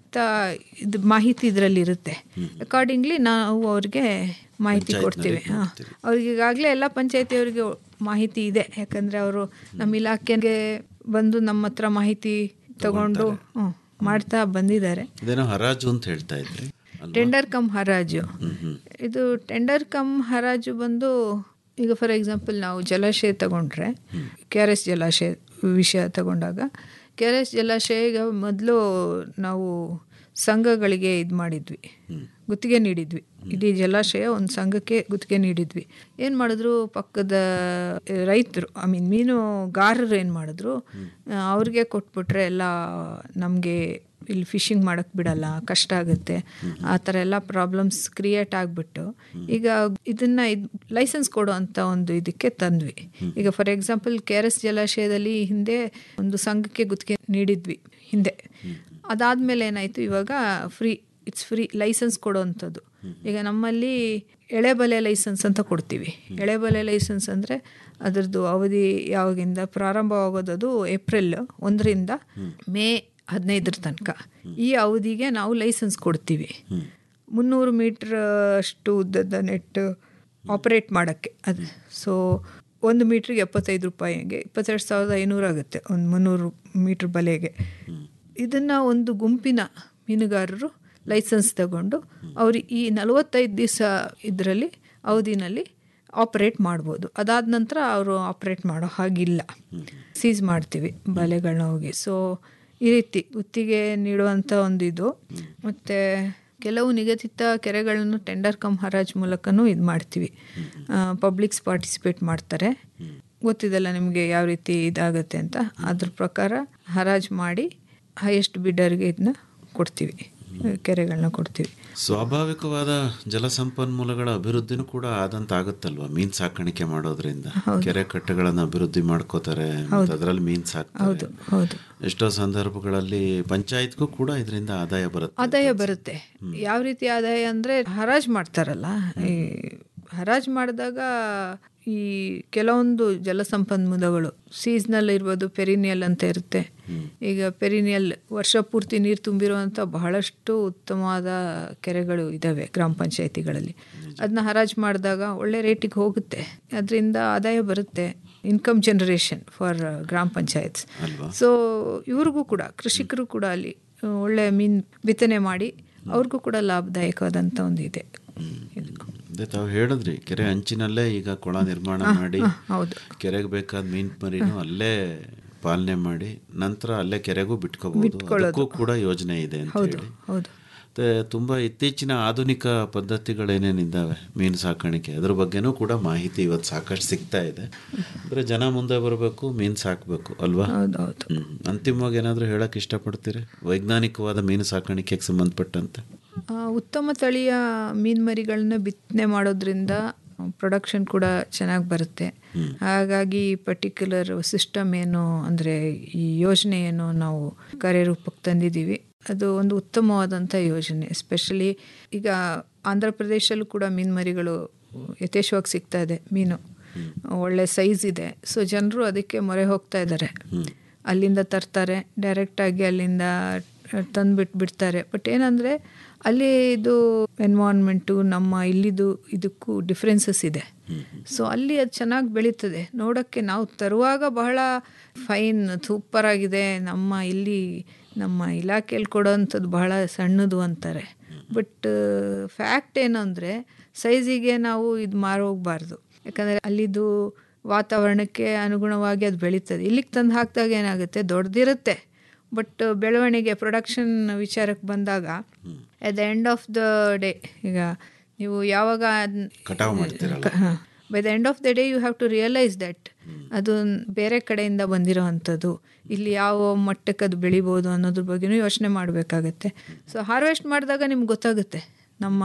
ಇದು ಮಾಹಿತಿ ಇದರಲ್ಲಿ ಇರುತ್ತೆ ಅಕಾರ್ಡಿಂಗ್ಲಿ ನಾವು ಅವ್ರಿಗೆ ಮಾಹಿತಿ ಪಂಚಾಯತ್ನವ್ರಿಗೆ ಕೊಡ್ತೀವಿ ಹಾಂ ಅವ್ರಿಗೆ ಈಗಾಗಲೇ ಎಲ್ಲ ಪಂಚಾಯತಿಯವರಿಗೆ ಮಾಹಿತಿ ಇದೆ ಯಾಕಂದರೆ ಅವರು ನಮ್ಮ ಇಲಾಖೆಗೆ ಬಂದು ನಮ್ಮ ಹತ್ರ ಮಾಹಿತಿ ತಗೊಂಡು ಹ್ಮ್, ಮಾಡ್ತಾ ಬಂದಿದ್ದಾರೆ ಇದೇನೋ ಹರಾಜು ಅಂತ ಹೇಳ್ತಾ ಇದ್ರಿ ಅಲ್ವಾ? ಟೆಂಡರ್ ಕಮ್ ಹರಾಜು ಹ್ಮ್ ಹ್ಮ್ ಇದು ಟೆಂಡರ್ ಕಮ್ ಹರಾಜು ಬಂದು ಈಗ ಫಾರ್ ಎಕ್ಸಾಂಪಲ್ ನಾವು ಜಲಾಶಯ ತಗೊಂಡ್ರೆ ಕೆ ಆರ್ ಎಸ್ ಜಲಾಶಯ ವಿಷಯ ತಗೊಂಡಾಗ ಕೆ ಆರ್ ಎಸ್ ಜಲಾಶಯ ಈಗ ಮೊದಲು ನಾವು ಸಂಘಗಳಿಗೆ ಇದು ಮಾಡಿದ್ವಿ ಗುತ್ತಿಗೆ ನೀಡಿದ್ವಿ ಇಡೀ ಜಲಾಶಯ ಒಂದು ಸಂಘಕ್ಕೆ ಗುತ್ತಿಗೆ ನೀಡಿದ್ವಿ ಏನು ಮಾಡಿದ್ರು ಪಕ್ಕದ ರೈತರು ಐ ಮೀನ್ ಮೀನುಗಾರರು ಏನು ಮಾಡಿದ್ರು ಆ, ಅವ್ರಿಗೆ ಕೊಟ್ಬಿಟ್ರೆ ಎಲ್ಲ ನಮಗೆ ಇಲ್ಲಿ ಫಿಶಿಂಗ್ ಮಾಡೋಕ್ಕೆ ಬಿಡಲ್ಲ ಕಷ್ಟ ಆಗುತ್ತೆ ಆ ಥರ ಎಲ್ಲ ಪ್ರಾಬ್ಲಮ್ಸ್ ಕ್ರಿಯೇಟ್ ಆಗಿಬಿಟ್ಟು ಈಗ ಇದನ್ನು ಇದು ಲೈಸೆನ್ಸ್ ಕೊಡೋ ಅಂಥ ಒಂದು ಇದಕ್ಕೆ ತಂದ್ವಿ ಈಗ for example K R S ಜಲಾಶಯದಲ್ಲಿ ಹಿಂದೆ ಒಂದು ಸಂಘಕ್ಕೆ ಗುತ್ತಿಗೆ ನೀಡಿದ್ವಿ ಹಿಂದೆ ಅದಾದಮೇಲೆ ಏನಾಯಿತು ಇವಾಗ ಫ್ರೀ ಇಟ್ಸ್ ಫ್ರೀ ಲೈಸೆನ್ಸ್ ಕೊಡೋವಂಥದ್ದು ಈಗ ನಮ್ಮಲ್ಲಿ ಎಳೆಬಲೆ ಲೈಸೆನ್ಸ್ ಅಂತ ಕೊಡ್ತೀವಿ ಎಳೆಬಲೆ ಲೈಸೆನ್ಸ್ ಅಂದರೆ ಅದರದ್ದು ಅವಧಿ ಯಾವಾಗಿಂದ ಪ್ರಾರಂಭವಾಗೋದು ಅದು ಏಪ್ರಿಲ್ ಒಂದರಿಂದ ಮೇ ಹದಿನೈದರ ತನಕ ಈ ಅವಧಿಗೆ ನಾವು ಲೈಸೆನ್ಸ್ ಕೊಡ್ತೀವಿ ಮುನ್ನೂರು ಮೀಟ್ರ್ ಅಷ್ಟು ಉದ್ದದ ನೆಟ್ ಆಪರೇಟ್ ಮಾಡೋಕ್ಕೆ ಅದು ಸೊ ಒಂದು ಮೀಟ್ರಿಗೆ ಎಪ್ಪತ್ತೈದು ರೂಪಾಯಿಗೆ ಇಪ್ಪತ್ತೆರಡು ಸಾವಿರದ ಐನೂರು ಆಗುತ್ತೆ ಒಂದು ಮುನ್ನೂರು ಮೀಟ್ರ್ ಬಲೆಗೆ ಇದನ್ನು ಒಂದು ಗುಂಪಿನ ಮೀನುಗಾರರು ಲೈಸೆನ್ಸ್ ತಗೊಂಡು ಅವರು ಈ ನಲವತ್ತೈದು ದಿವಸ ಇದರಲ್ಲಿ ಅವಧಿನಲ್ಲಿ ಆಪರೇಟ್ ಮಾಡ್ಬೋದು ಅದಾದ ನಂತರ ಅವರು ಆಪರೇಟ್ ಮಾಡೋ ಹಾಗಿಲ್ಲ ಸೀಸ್ ಮಾಡ್ತೀವಿ ಬಲೆಗಳನ್ನ ಹೋಗಿ ಸೊ ಈ ರೀತಿ ಗುತ್ತಿಗೆ ನೀಡುವಂಥ ಒಂದು ಇದು ಮತ್ತು ಕೆಲವು ನಿಗದಿತ ಕೆರೆಗಳನ್ನು ಟೆಂಡರ್ ಕಮ್ ಹರಾಜ್ ಮೂಲಕನೂ ಇದು ಮಾಡ್ತೀವಿ ಪಬ್ಲಿಕ್ಸ್ ಪಾರ್ಟಿಸಿಪೇಟ್ ಮಾಡ್ತಾರೆ ಗೊತ್ತಿದೆಲ್ಲ ನಿಮಗೆ ಯಾವ ರೀತಿ ಇದಾಗುತ್ತೆ ಅಂತ ಅದ್ರ ಪ್ರಕಾರ ಹರಾಜು ಮಾಡಿ ಹೈಯೆಸ್ಟ್ ಬಿಡ್ಡರ್ಗೆ ಇದನ್ನ ಕೊಡ್ತೀವಿ ಕೆರೆಗಳನ್ನ ಕೊಡ್ತೀವಿ ಸ್ವಾಭಾವಿಕವಾದ ಜಲಸಂಪನ್ಮೂಲಗಳ ಅಭಿವೃದ್ಧಿನೂ ಕೂಡ ಆದಂತ ಆಗುತ್ತಲ್ವಾ ಮೀನ್ ಸಾಕಾಣಿಕೆ ಮಾಡೋದ್ರಿಂದ ಕೆರೆ ಕಟ್ಟೆಗಳನ್ನ ಅಭಿವೃದ್ಧಿ ಮಾಡ್ಕೋತಾರೆ ಮತ್ತೆ ಅದರಲ್ಲಿ ಮೀನ್ ಸಾಕ್ತಾರೆ ಹೌದು ಹೌದು ಎಷ್ಟೋ ಸಂದರ್ಭಗಳಲ್ಲಿ ಪಂಚಾಯತ್ಗೂ ಕೂಡ ಇದರಿಂದ ಆದಾಯ ಬರುತ್ತೆ ಆದಾಯ ಬರುತ್ತೆ ಯಾವ ರೀತಿ ಆದಾಯ ಅಂದರೆ ಹರಾಜು ಮಾಡ್ತಾರಲ್ಲ ಈ ಹರಾಜು ಮಾಡಿದಾಗ ಈ ಕೆಲವೊಂದು ಜಲಸಂಪನ್ಮೂಲಗಳು ಸೀಸ್ನಲ್ ಇರ್ಬೋದು ಪೆರಿನಿಯಲ್ ಅಂತ ಇರುತ್ತೆ ಈಗ ಪೆರಿನಿಯಲ್ ವರ್ಷ ಪೂರ್ತಿ ನೀರು ತುಂಬಿರುವಂಥ ಬಹಳಷ್ಟು ಉತ್ತಮವಾದ ಕೆರೆಗಳು ಇದ್ದಾವೆ ಗ್ರಾಮ ಪಂಚಾಯತಿಗಳಲ್ಲಿ ಅದನ್ನ ಹರಾಜು ಮಾಡಿದಾಗ ಒಳ್ಳೆ ರೇಟಿಗೆ ಹೋಗುತ್ತೆ ಅದರಿಂದ ಆದಾಯ ಬರುತ್ತೆ ಇನ್ಕಮ್ ಜನರೇಷನ್ ಫಾರ್ ಗ್ರಾಮ ಪಂಚಾಯತ್ಸ್ ಸೊ ಇವ್ರಿಗೂ ಕೂಡ ಕೃಷಿಕರು ಕೂಡ ಅಲ್ಲಿ ಆ, ಒಳ್ಳೆ ಮೀನು ಬಿತ್ತನೆ ಮಾಡಿ ಅವ್ರಿಗೂ ಕೂಡ ಲಾಭದಾಯಕವಾದಂಥ ಒಂದು ಇದೆ ಅದೇ ತಾವು ಹೇಳಿದ್ರಿ ಕೆರೆ ಅಂಚಿನಲ್ಲೇ ಈಗ ಕೊಳ ನಿರ್ಮಾಣ ಮಾಡಿ ಹೌದು ಕೆರೆಗೆ ಬೇಕಾದ ಮೀನ್ ಮರಿನೂ ಅಲ್ಲೇ ಪಾಲನೆ ಮಾಡಿ ನಂತರ ಅಲ್ಲೇ ಕೆರೆಗೂ ಬಿಟ್ಕೋಬಹುದು ಬಿಟ್ಕೊಳ್ಳೋದು. ಅದಕ್ಕೂ ಕೂಡ ಯೋಜನೆ ಇದೆ ಅಂತ ಹೌದು ಹೇಳಿ ಹೌದು ಮತ್ತೆ ತುಂಬಾ ಇತ್ತೀಚಿನ ಆಧುನಿಕ ಪದ್ಧತಿಗಳೇನೇನಿದ್ದಾವೆ ಮೀನು ಸಾಕಾಣಿಕೆ ಅದ್ರ ಬಗ್ಗೆನೂ ಕೂಡ ಮಾಹಿತಿ ಇವತ್ತು ಸಾಕಷ್ಟು ಸಿಗ್ತಾ ಇದೆ ಅಂದ್ರೆ ಜನ ಮುಂದೆ ಬರಬೇಕು ಮೀನು ಸಾಕಬೇಕು ಅಲ್ವಾ ಹೌದು ಹೌದು ಹ್ಮ್. ಅಂತಿಮವಾಗಿ ಏನಾದರೂ ಹೇಳಕ್ ಇಷ್ಟಪಡ್ತೀರಿ ವೈಜ್ಞಾನಿಕವಾದ ಮೀನು ಸಾಕಾಣಿಕೆಗೆ ಸಂಬಂಧಪಟ್ಟಂತೆ ಆ, ಉತ್ತಮ ತಳಿಯ ಮೀನ್ಮರಿಗಳನ್ನ ಬಿತ್ತನೆ ಮಾಡೋದ್ರಿಂದ ಪ್ರೊಡಕ್ಷನ್ ಕೂಡ ಚೆನ್ನಾಗಿ ಬರುತ್ತೆ ಹಾಗಾಗಿ ಪರ್ಟಿಕ್ಯುಲರ್ ಸಿಸ್ಟಮ್ ಏನು ಅಂದರೆ ಈ ಯೋಜನೆ ಏನು ನಾವು ಕಾರ್ಯರೂಪಕ್ಕೆ ತಂದಿದ್ದೀವಿ ಅದು ಒಂದು ಉತ್ತಮವಾದಂಥ ಯೋಜನೆ ಎಸ್ಪೆಷಲಿ ಈಗ ಆಂಧ್ರ ಪ್ರದೇಶಲ್ಲೂ ಕೂಡ ಮೀನ್ಮರಿಗಳು ಯಥೇಚ್ಛವಾಗಿ ಸಿಗ್ತಾ ಇದೆ ಮೀನು ಒಳ್ಳೆ ಸೈಜ್ ಇದೆ ಸೊ ಜನರು ಅದಕ್ಕೆ ಮೊರೆ ಹೋಗ್ತಾ ಇದ್ದಾರೆ ಅಲ್ಲಿಂದ ತರ್ತಾರೆ ಡೈರೆಕ್ಟಾಗಿ ಅಲ್ಲಿಂದ ತಂದುಬಿಟ್ಟು ಬಿಡ್ತಾರೆ ಬಟ್ ಏನಂದರೆ ಅಲ್ಲಿ ಇದು ಎನ್ವಾನ್ಮೆಂಟು ನಮ್ಮ ಇಲ್ಲಿದು ಇದಕ್ಕೂ ಡಿಫ್ರೆನ್ಸಸ್ ಇದೆ ಸೊ ಅಲ್ಲಿ ಅದು ಚೆನ್ನಾಗಿ ಬೆಳೀತದೆ ನೋಡೋಕ್ಕೆ ನಾವು ತರುವಾಗ ಬಹಳ ಫೈನ್ ಸೂಪರ್ ಆಗಿದೆ ನಮ್ಮ ಇಲ್ಲಿ ನಮ್ಮ ಇಲಾಖೆಯಲ್ಲಿ ಕೊಡೋವಂಥದ್ದು ಬಹಳ ಸಣ್ಣದು ಅಂತಾರೆ ಬಟ್ ಫ್ಯಾಕ್ಟ್ ಏನು ಅಂದರೆ ಸೈಜಿಗೆ ನಾವು ಇದು ಮಾರೋಗಬಾರ್ದು ಯಾಕಂದರೆ ಅಲ್ಲಿದು ವಾತಾವರಣಕ್ಕೆ ಅನುಗುಣವಾಗಿ ಅದು ಬೆಳೀತದೆ ಇಲ್ಲಿಗೆ ತಂದು ಹಾಕಿದಾಗ ಏನಾಗುತ್ತೆ ದೊಡ್ಡದಿರುತ್ತೆ ಬಟ್ ಬೆಳವಣಿಗೆ ಪ್ರೊಡಕ್ಷನ್ ವಿಚಾರಕ್ಕೆ ಬಂದಾಗ at the end of the day ಈಗ ನೀವು ಯಾವಾಗ ಕಟಾವು ಮಾಡ್ತೀರಲ್ಲ by the end of the day you have to realise that ಅದು ಬೇರೆ ಕಡೆಯಿಂದ ಬಂದಿರೋ ಅಂಥದ್ದು ಇಲ್ಲಿ ಯಾವ ಮಟ್ಟಕ್ಕೆ ಅದು ಬೆಳಿಬೋದು ಅನ್ನೋದ್ರ ಬಗ್ಗೆನೂ ಯೋಚನೆ ಮಾಡಬೇಕಾಗತ್ತೆ ಸೊ ಹಾರ್ವೆಸ್ಟ್ ಮಾಡಿದಾಗ ನಿಮ್ಗೆ ಗೊತ್ತಾಗುತ್ತೆ ನಮ್ಮ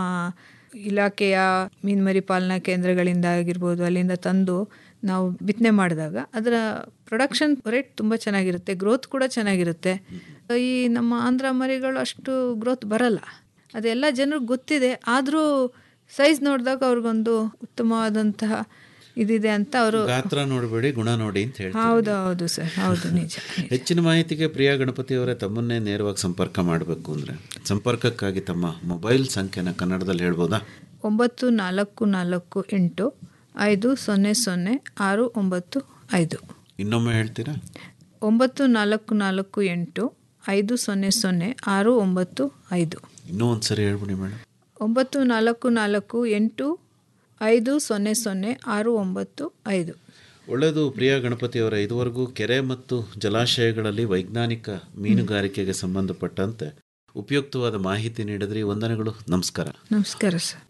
ಇಲಾಖೆಯ ಮೀನ್ಮರಿ ಪಾಲನಾ ಕೇಂದ್ರಗಳಿಂದ ಆಗಿರ್ಬೋದು ಅಲ್ಲಿಂದ ತಂದು ನಾವು ಬಿತ್ತನೆ ಮಾಡಿದಾಗ ಅದರ ಪ್ರೊಡಕ್ಷನ್ ರೇಟ್ ತುಂಬ ಚೆನ್ನಾಗಿರುತ್ತೆ ಗ್ರೋತ್ ಕೂಡ ಚೆನ್ನಾಗಿರುತ್ತೆ ಈ ನಮ್ಮ ಆಂಧ್ರ ಮರಿಗಳು ಅಷ್ಟು ಗ್ರೋತ್ ಬರಲ್ಲ ಅದೆಲ್ಲ ಜನರಿಗೆ ಗೊತ್ತಿದೆ ಆದರೂ ಸೈಜ್ ನೋಡಿದಾಗ ಅವ್ರಿಗೊಂದು ಉತ್ತಮವಾದಂತಹ ಇದಿದೆ ಅಂತ ಅವರು ಗಾತ್ರ ನೋಡಬೇಡಿ ಗುಣ ನೋಡಿ ಅಂತ ಹೇಳ್ತಾರೆ ಹೌದು ಹೌದು ಸರ್ ಹೌದು ನಿಜ ಹೆಚ್ಚಿನ ಮಾಹಿತಿಗೆ ಪ್ರಿಯಾ ಗಣಪತಿ ಅವರೇ ತಮ್ಮನ್ನೇ ನೇರವಾಗಿ ಸಂಪರ್ಕ ಮಾಡಬೇಕು ಅಂದರೆ ಸಂಪರ್ಕಕ್ಕಾಗಿ ತಮ್ಮ ಮೊಬೈಲ್ ಸಂಖ್ಯೆನ ಕನ್ನಡದಲ್ಲಿ ಹೇಳ್ಬೋದಾ ಒಂಬತ್ತು ನಾಲ್ಕು ನಾಲ್ಕು ಎಂಟು ಐದು ಸೊನ್ನೆ ಸೊನ್ನೆ ಆರು ಒಂಬತ್ತು ಐದು ಇನ್ನೊಮ್ಮೆ ಹೇಳ್ತೀರಾ ಒಂಬತ್ತು ನಾಲ್ಕು ನಾಲ್ಕು ಎಂಟು ಐದು ಸೊನ್ನೆ ಸೊನ್ನೆ ಆರು ಒಂಬತ್ತು ಐದು ಇನ್ನೂ ಒಂದು ಸರಿ ಹೇಳ್ಬಿಡಿ ಮೇಡಮ್ ಒಂಬತ್ತು ನಾಲ್ಕು ನಾಲ್ಕು ಎಂಟು ಐದು ಸೊನ್ನೆ ಸೊನ್ನೆ ಆರು ಒಂಬತ್ತು ಐದು ಒಳ್ಳೆಯದು ಪ್ರಿಯಾ ಗಣಪತಿ ಅವರ ಇದುವರೆಗೂ ಕೆರೆ ಮತ್ತು ಜಲಾಶಯಗಳಲ್ಲಿ ವೈಜ್ಞಾನಿಕ ಮೀನುಗಾರಿಕೆಗೆ ಸಂಬಂಧಪಟ್ಟಂತೆ ಉಪಯುಕ್ತವಾದ ಮಾಹಿತಿ ನೀಡಿದ್ರಿ ವಂದನೆಗಳು ನಮಸ್ಕಾರ ನಮಸ್ಕಾರ ಸರ್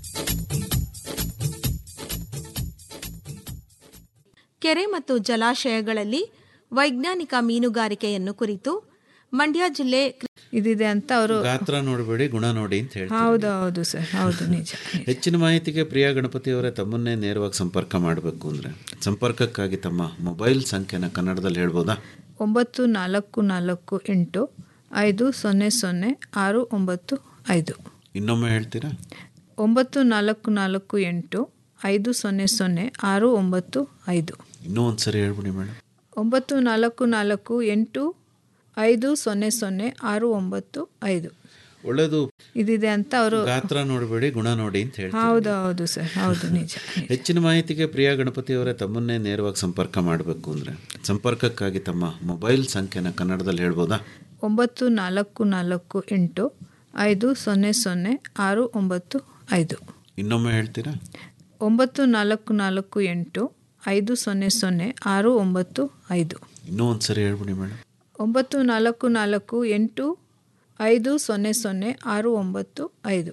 ಕೆರೆ ಮತ್ತು ಜಲಾಶಯಗಳಲ್ಲಿ ವೈಜ್ಞಾನಿಕ ಮೀನುಗಾರಿಕೆಯನ್ನು ಕುರಿತು ಮಂಡ್ಯ ಜಿಲ್ಲೆ ಇದಿದೆ ಅಂತ ಅವರು ಗಾತ್ರ ನೋಡಬೇಡಿ ಗುಣ ನೋಡಿ ಅಂತ ಹೇಳ್ತಾರೆ ಹೌದು ಹೌದು ಸರ್ ಹೌದು ನಿಜ ಹೆಚ್ಚಿನ ಮಾಹಿತಿಗೆ ಪ್ರಿಯಾ ಗಣಪತಿ ಅವರೇ ತಮ್ಮನ್ನೇ ನೇರವಾಗಿ ಸಂಪರ್ಕ ಮಾಡಬೇಕು ಅಂದರೆ ಸಂಪರ್ಕಕ್ಕಾಗಿ ತಮ್ಮ ಮೊಬೈಲ್ ಸಂಖ್ಯೆನ ಕನ್ನಡದಲ್ಲಿ ಹೇಳ್ಬೋದಾ ಒಂಬತ್ತು ನಾಲ್ಕು ನಾಲ್ಕು ಎಂಟು ಐದು ಸೊನ್ನೆ ಸೊನ್ನೆ ಆರು ಒಂಬತ್ತು ಐದು ಇನ್ನೊಮ್ಮೆ ಹೇಳ್ತೀರಾ ಒಂಬತ್ತು ನಾಲ್ಕು ನಾಲ್ಕು ಎಂಟು ಐದು ಸೊನ್ನೆ ಸೊನ್ನೆ ಆರು ಒಂಬತ್ತು ಐದು ಇನ್ನೂ ಒಂದು ಸರಿ ಹೇಳ್ಬಿಡಿ ಮೇಡಮ್ ಒಂಬತ್ತು ನಾಲ್ಕು ನಾಲ್ಕು ಎಂಟು ಐದು ಸೊನ್ನೆ ಸೊನ್ನೆ ಆರು ಒಂಬತ್ತು ಐದು ಒಳ್ಳೆಯದು ಇದಿದೆ ಅಂತ ಅವರು ಗಾತ್ರ ನೋಡಬೇಡಿ ಗುಣ ನೋಡಿ ಅಂತ ಹೇಳ್ತಾರೆ ಹೌದು ಹೌದು ಸರ್ ಹೌದು ನಿಜ ಹೆಚ್ಚಿನ ಮಾಹಿತಿಗೆ ಪ್ರಿಯಾ ಗಣಪತಿ ಅವರೇ ತಮ್ಮನ್ನೇ ನೇರವಾಗಿ ಸಂಪರ್ಕ ಮಾಡಬೇಕು ಅಂದರೆ ಸಂಪರ್ಕಕ್ಕಾಗಿ ತಮ್ಮ ಮೊಬೈಲ್ ಸಂಖ್ಯೆನ ಕನ್ನಡದಲ್ಲಿ ಹೇಳ್ಬೋದಾ ಒಂಬತ್ತು ನಾಲ್ಕು ನಾಲ್ಕು ಎಂಟು ಐದು ಸೊನ್ನೆ ಸೊನ್ನೆ ಆರು ಒಂಬತ್ತು ಐದು ಇನ್ನೊಮ್ಮೆ ಹೇಳ್ತೀರಾ ಒಂಬತ್ತು ನಾಲ್ಕು ನಾಲ್ಕು ಎಂಟು ಐದು ಸೊನ್ನೆ ಸೊನ್ನೆ ಆರು ಒಂಬತ್ತು ಐದು ಇನ್ನೂ ಒಂದು ಸರಿ ಹೇಳ್ಬಿಡಿ ಮೇಡಮ್ ಒಂಬತ್ತು ನಾಲ್ಕು ನಾಲ್ಕು ಎಂಟು ಐದು ಸೊನ್ನೆ ಸೊನ್ನೆ ಆರು ಒಂಬತ್ತು ಐದು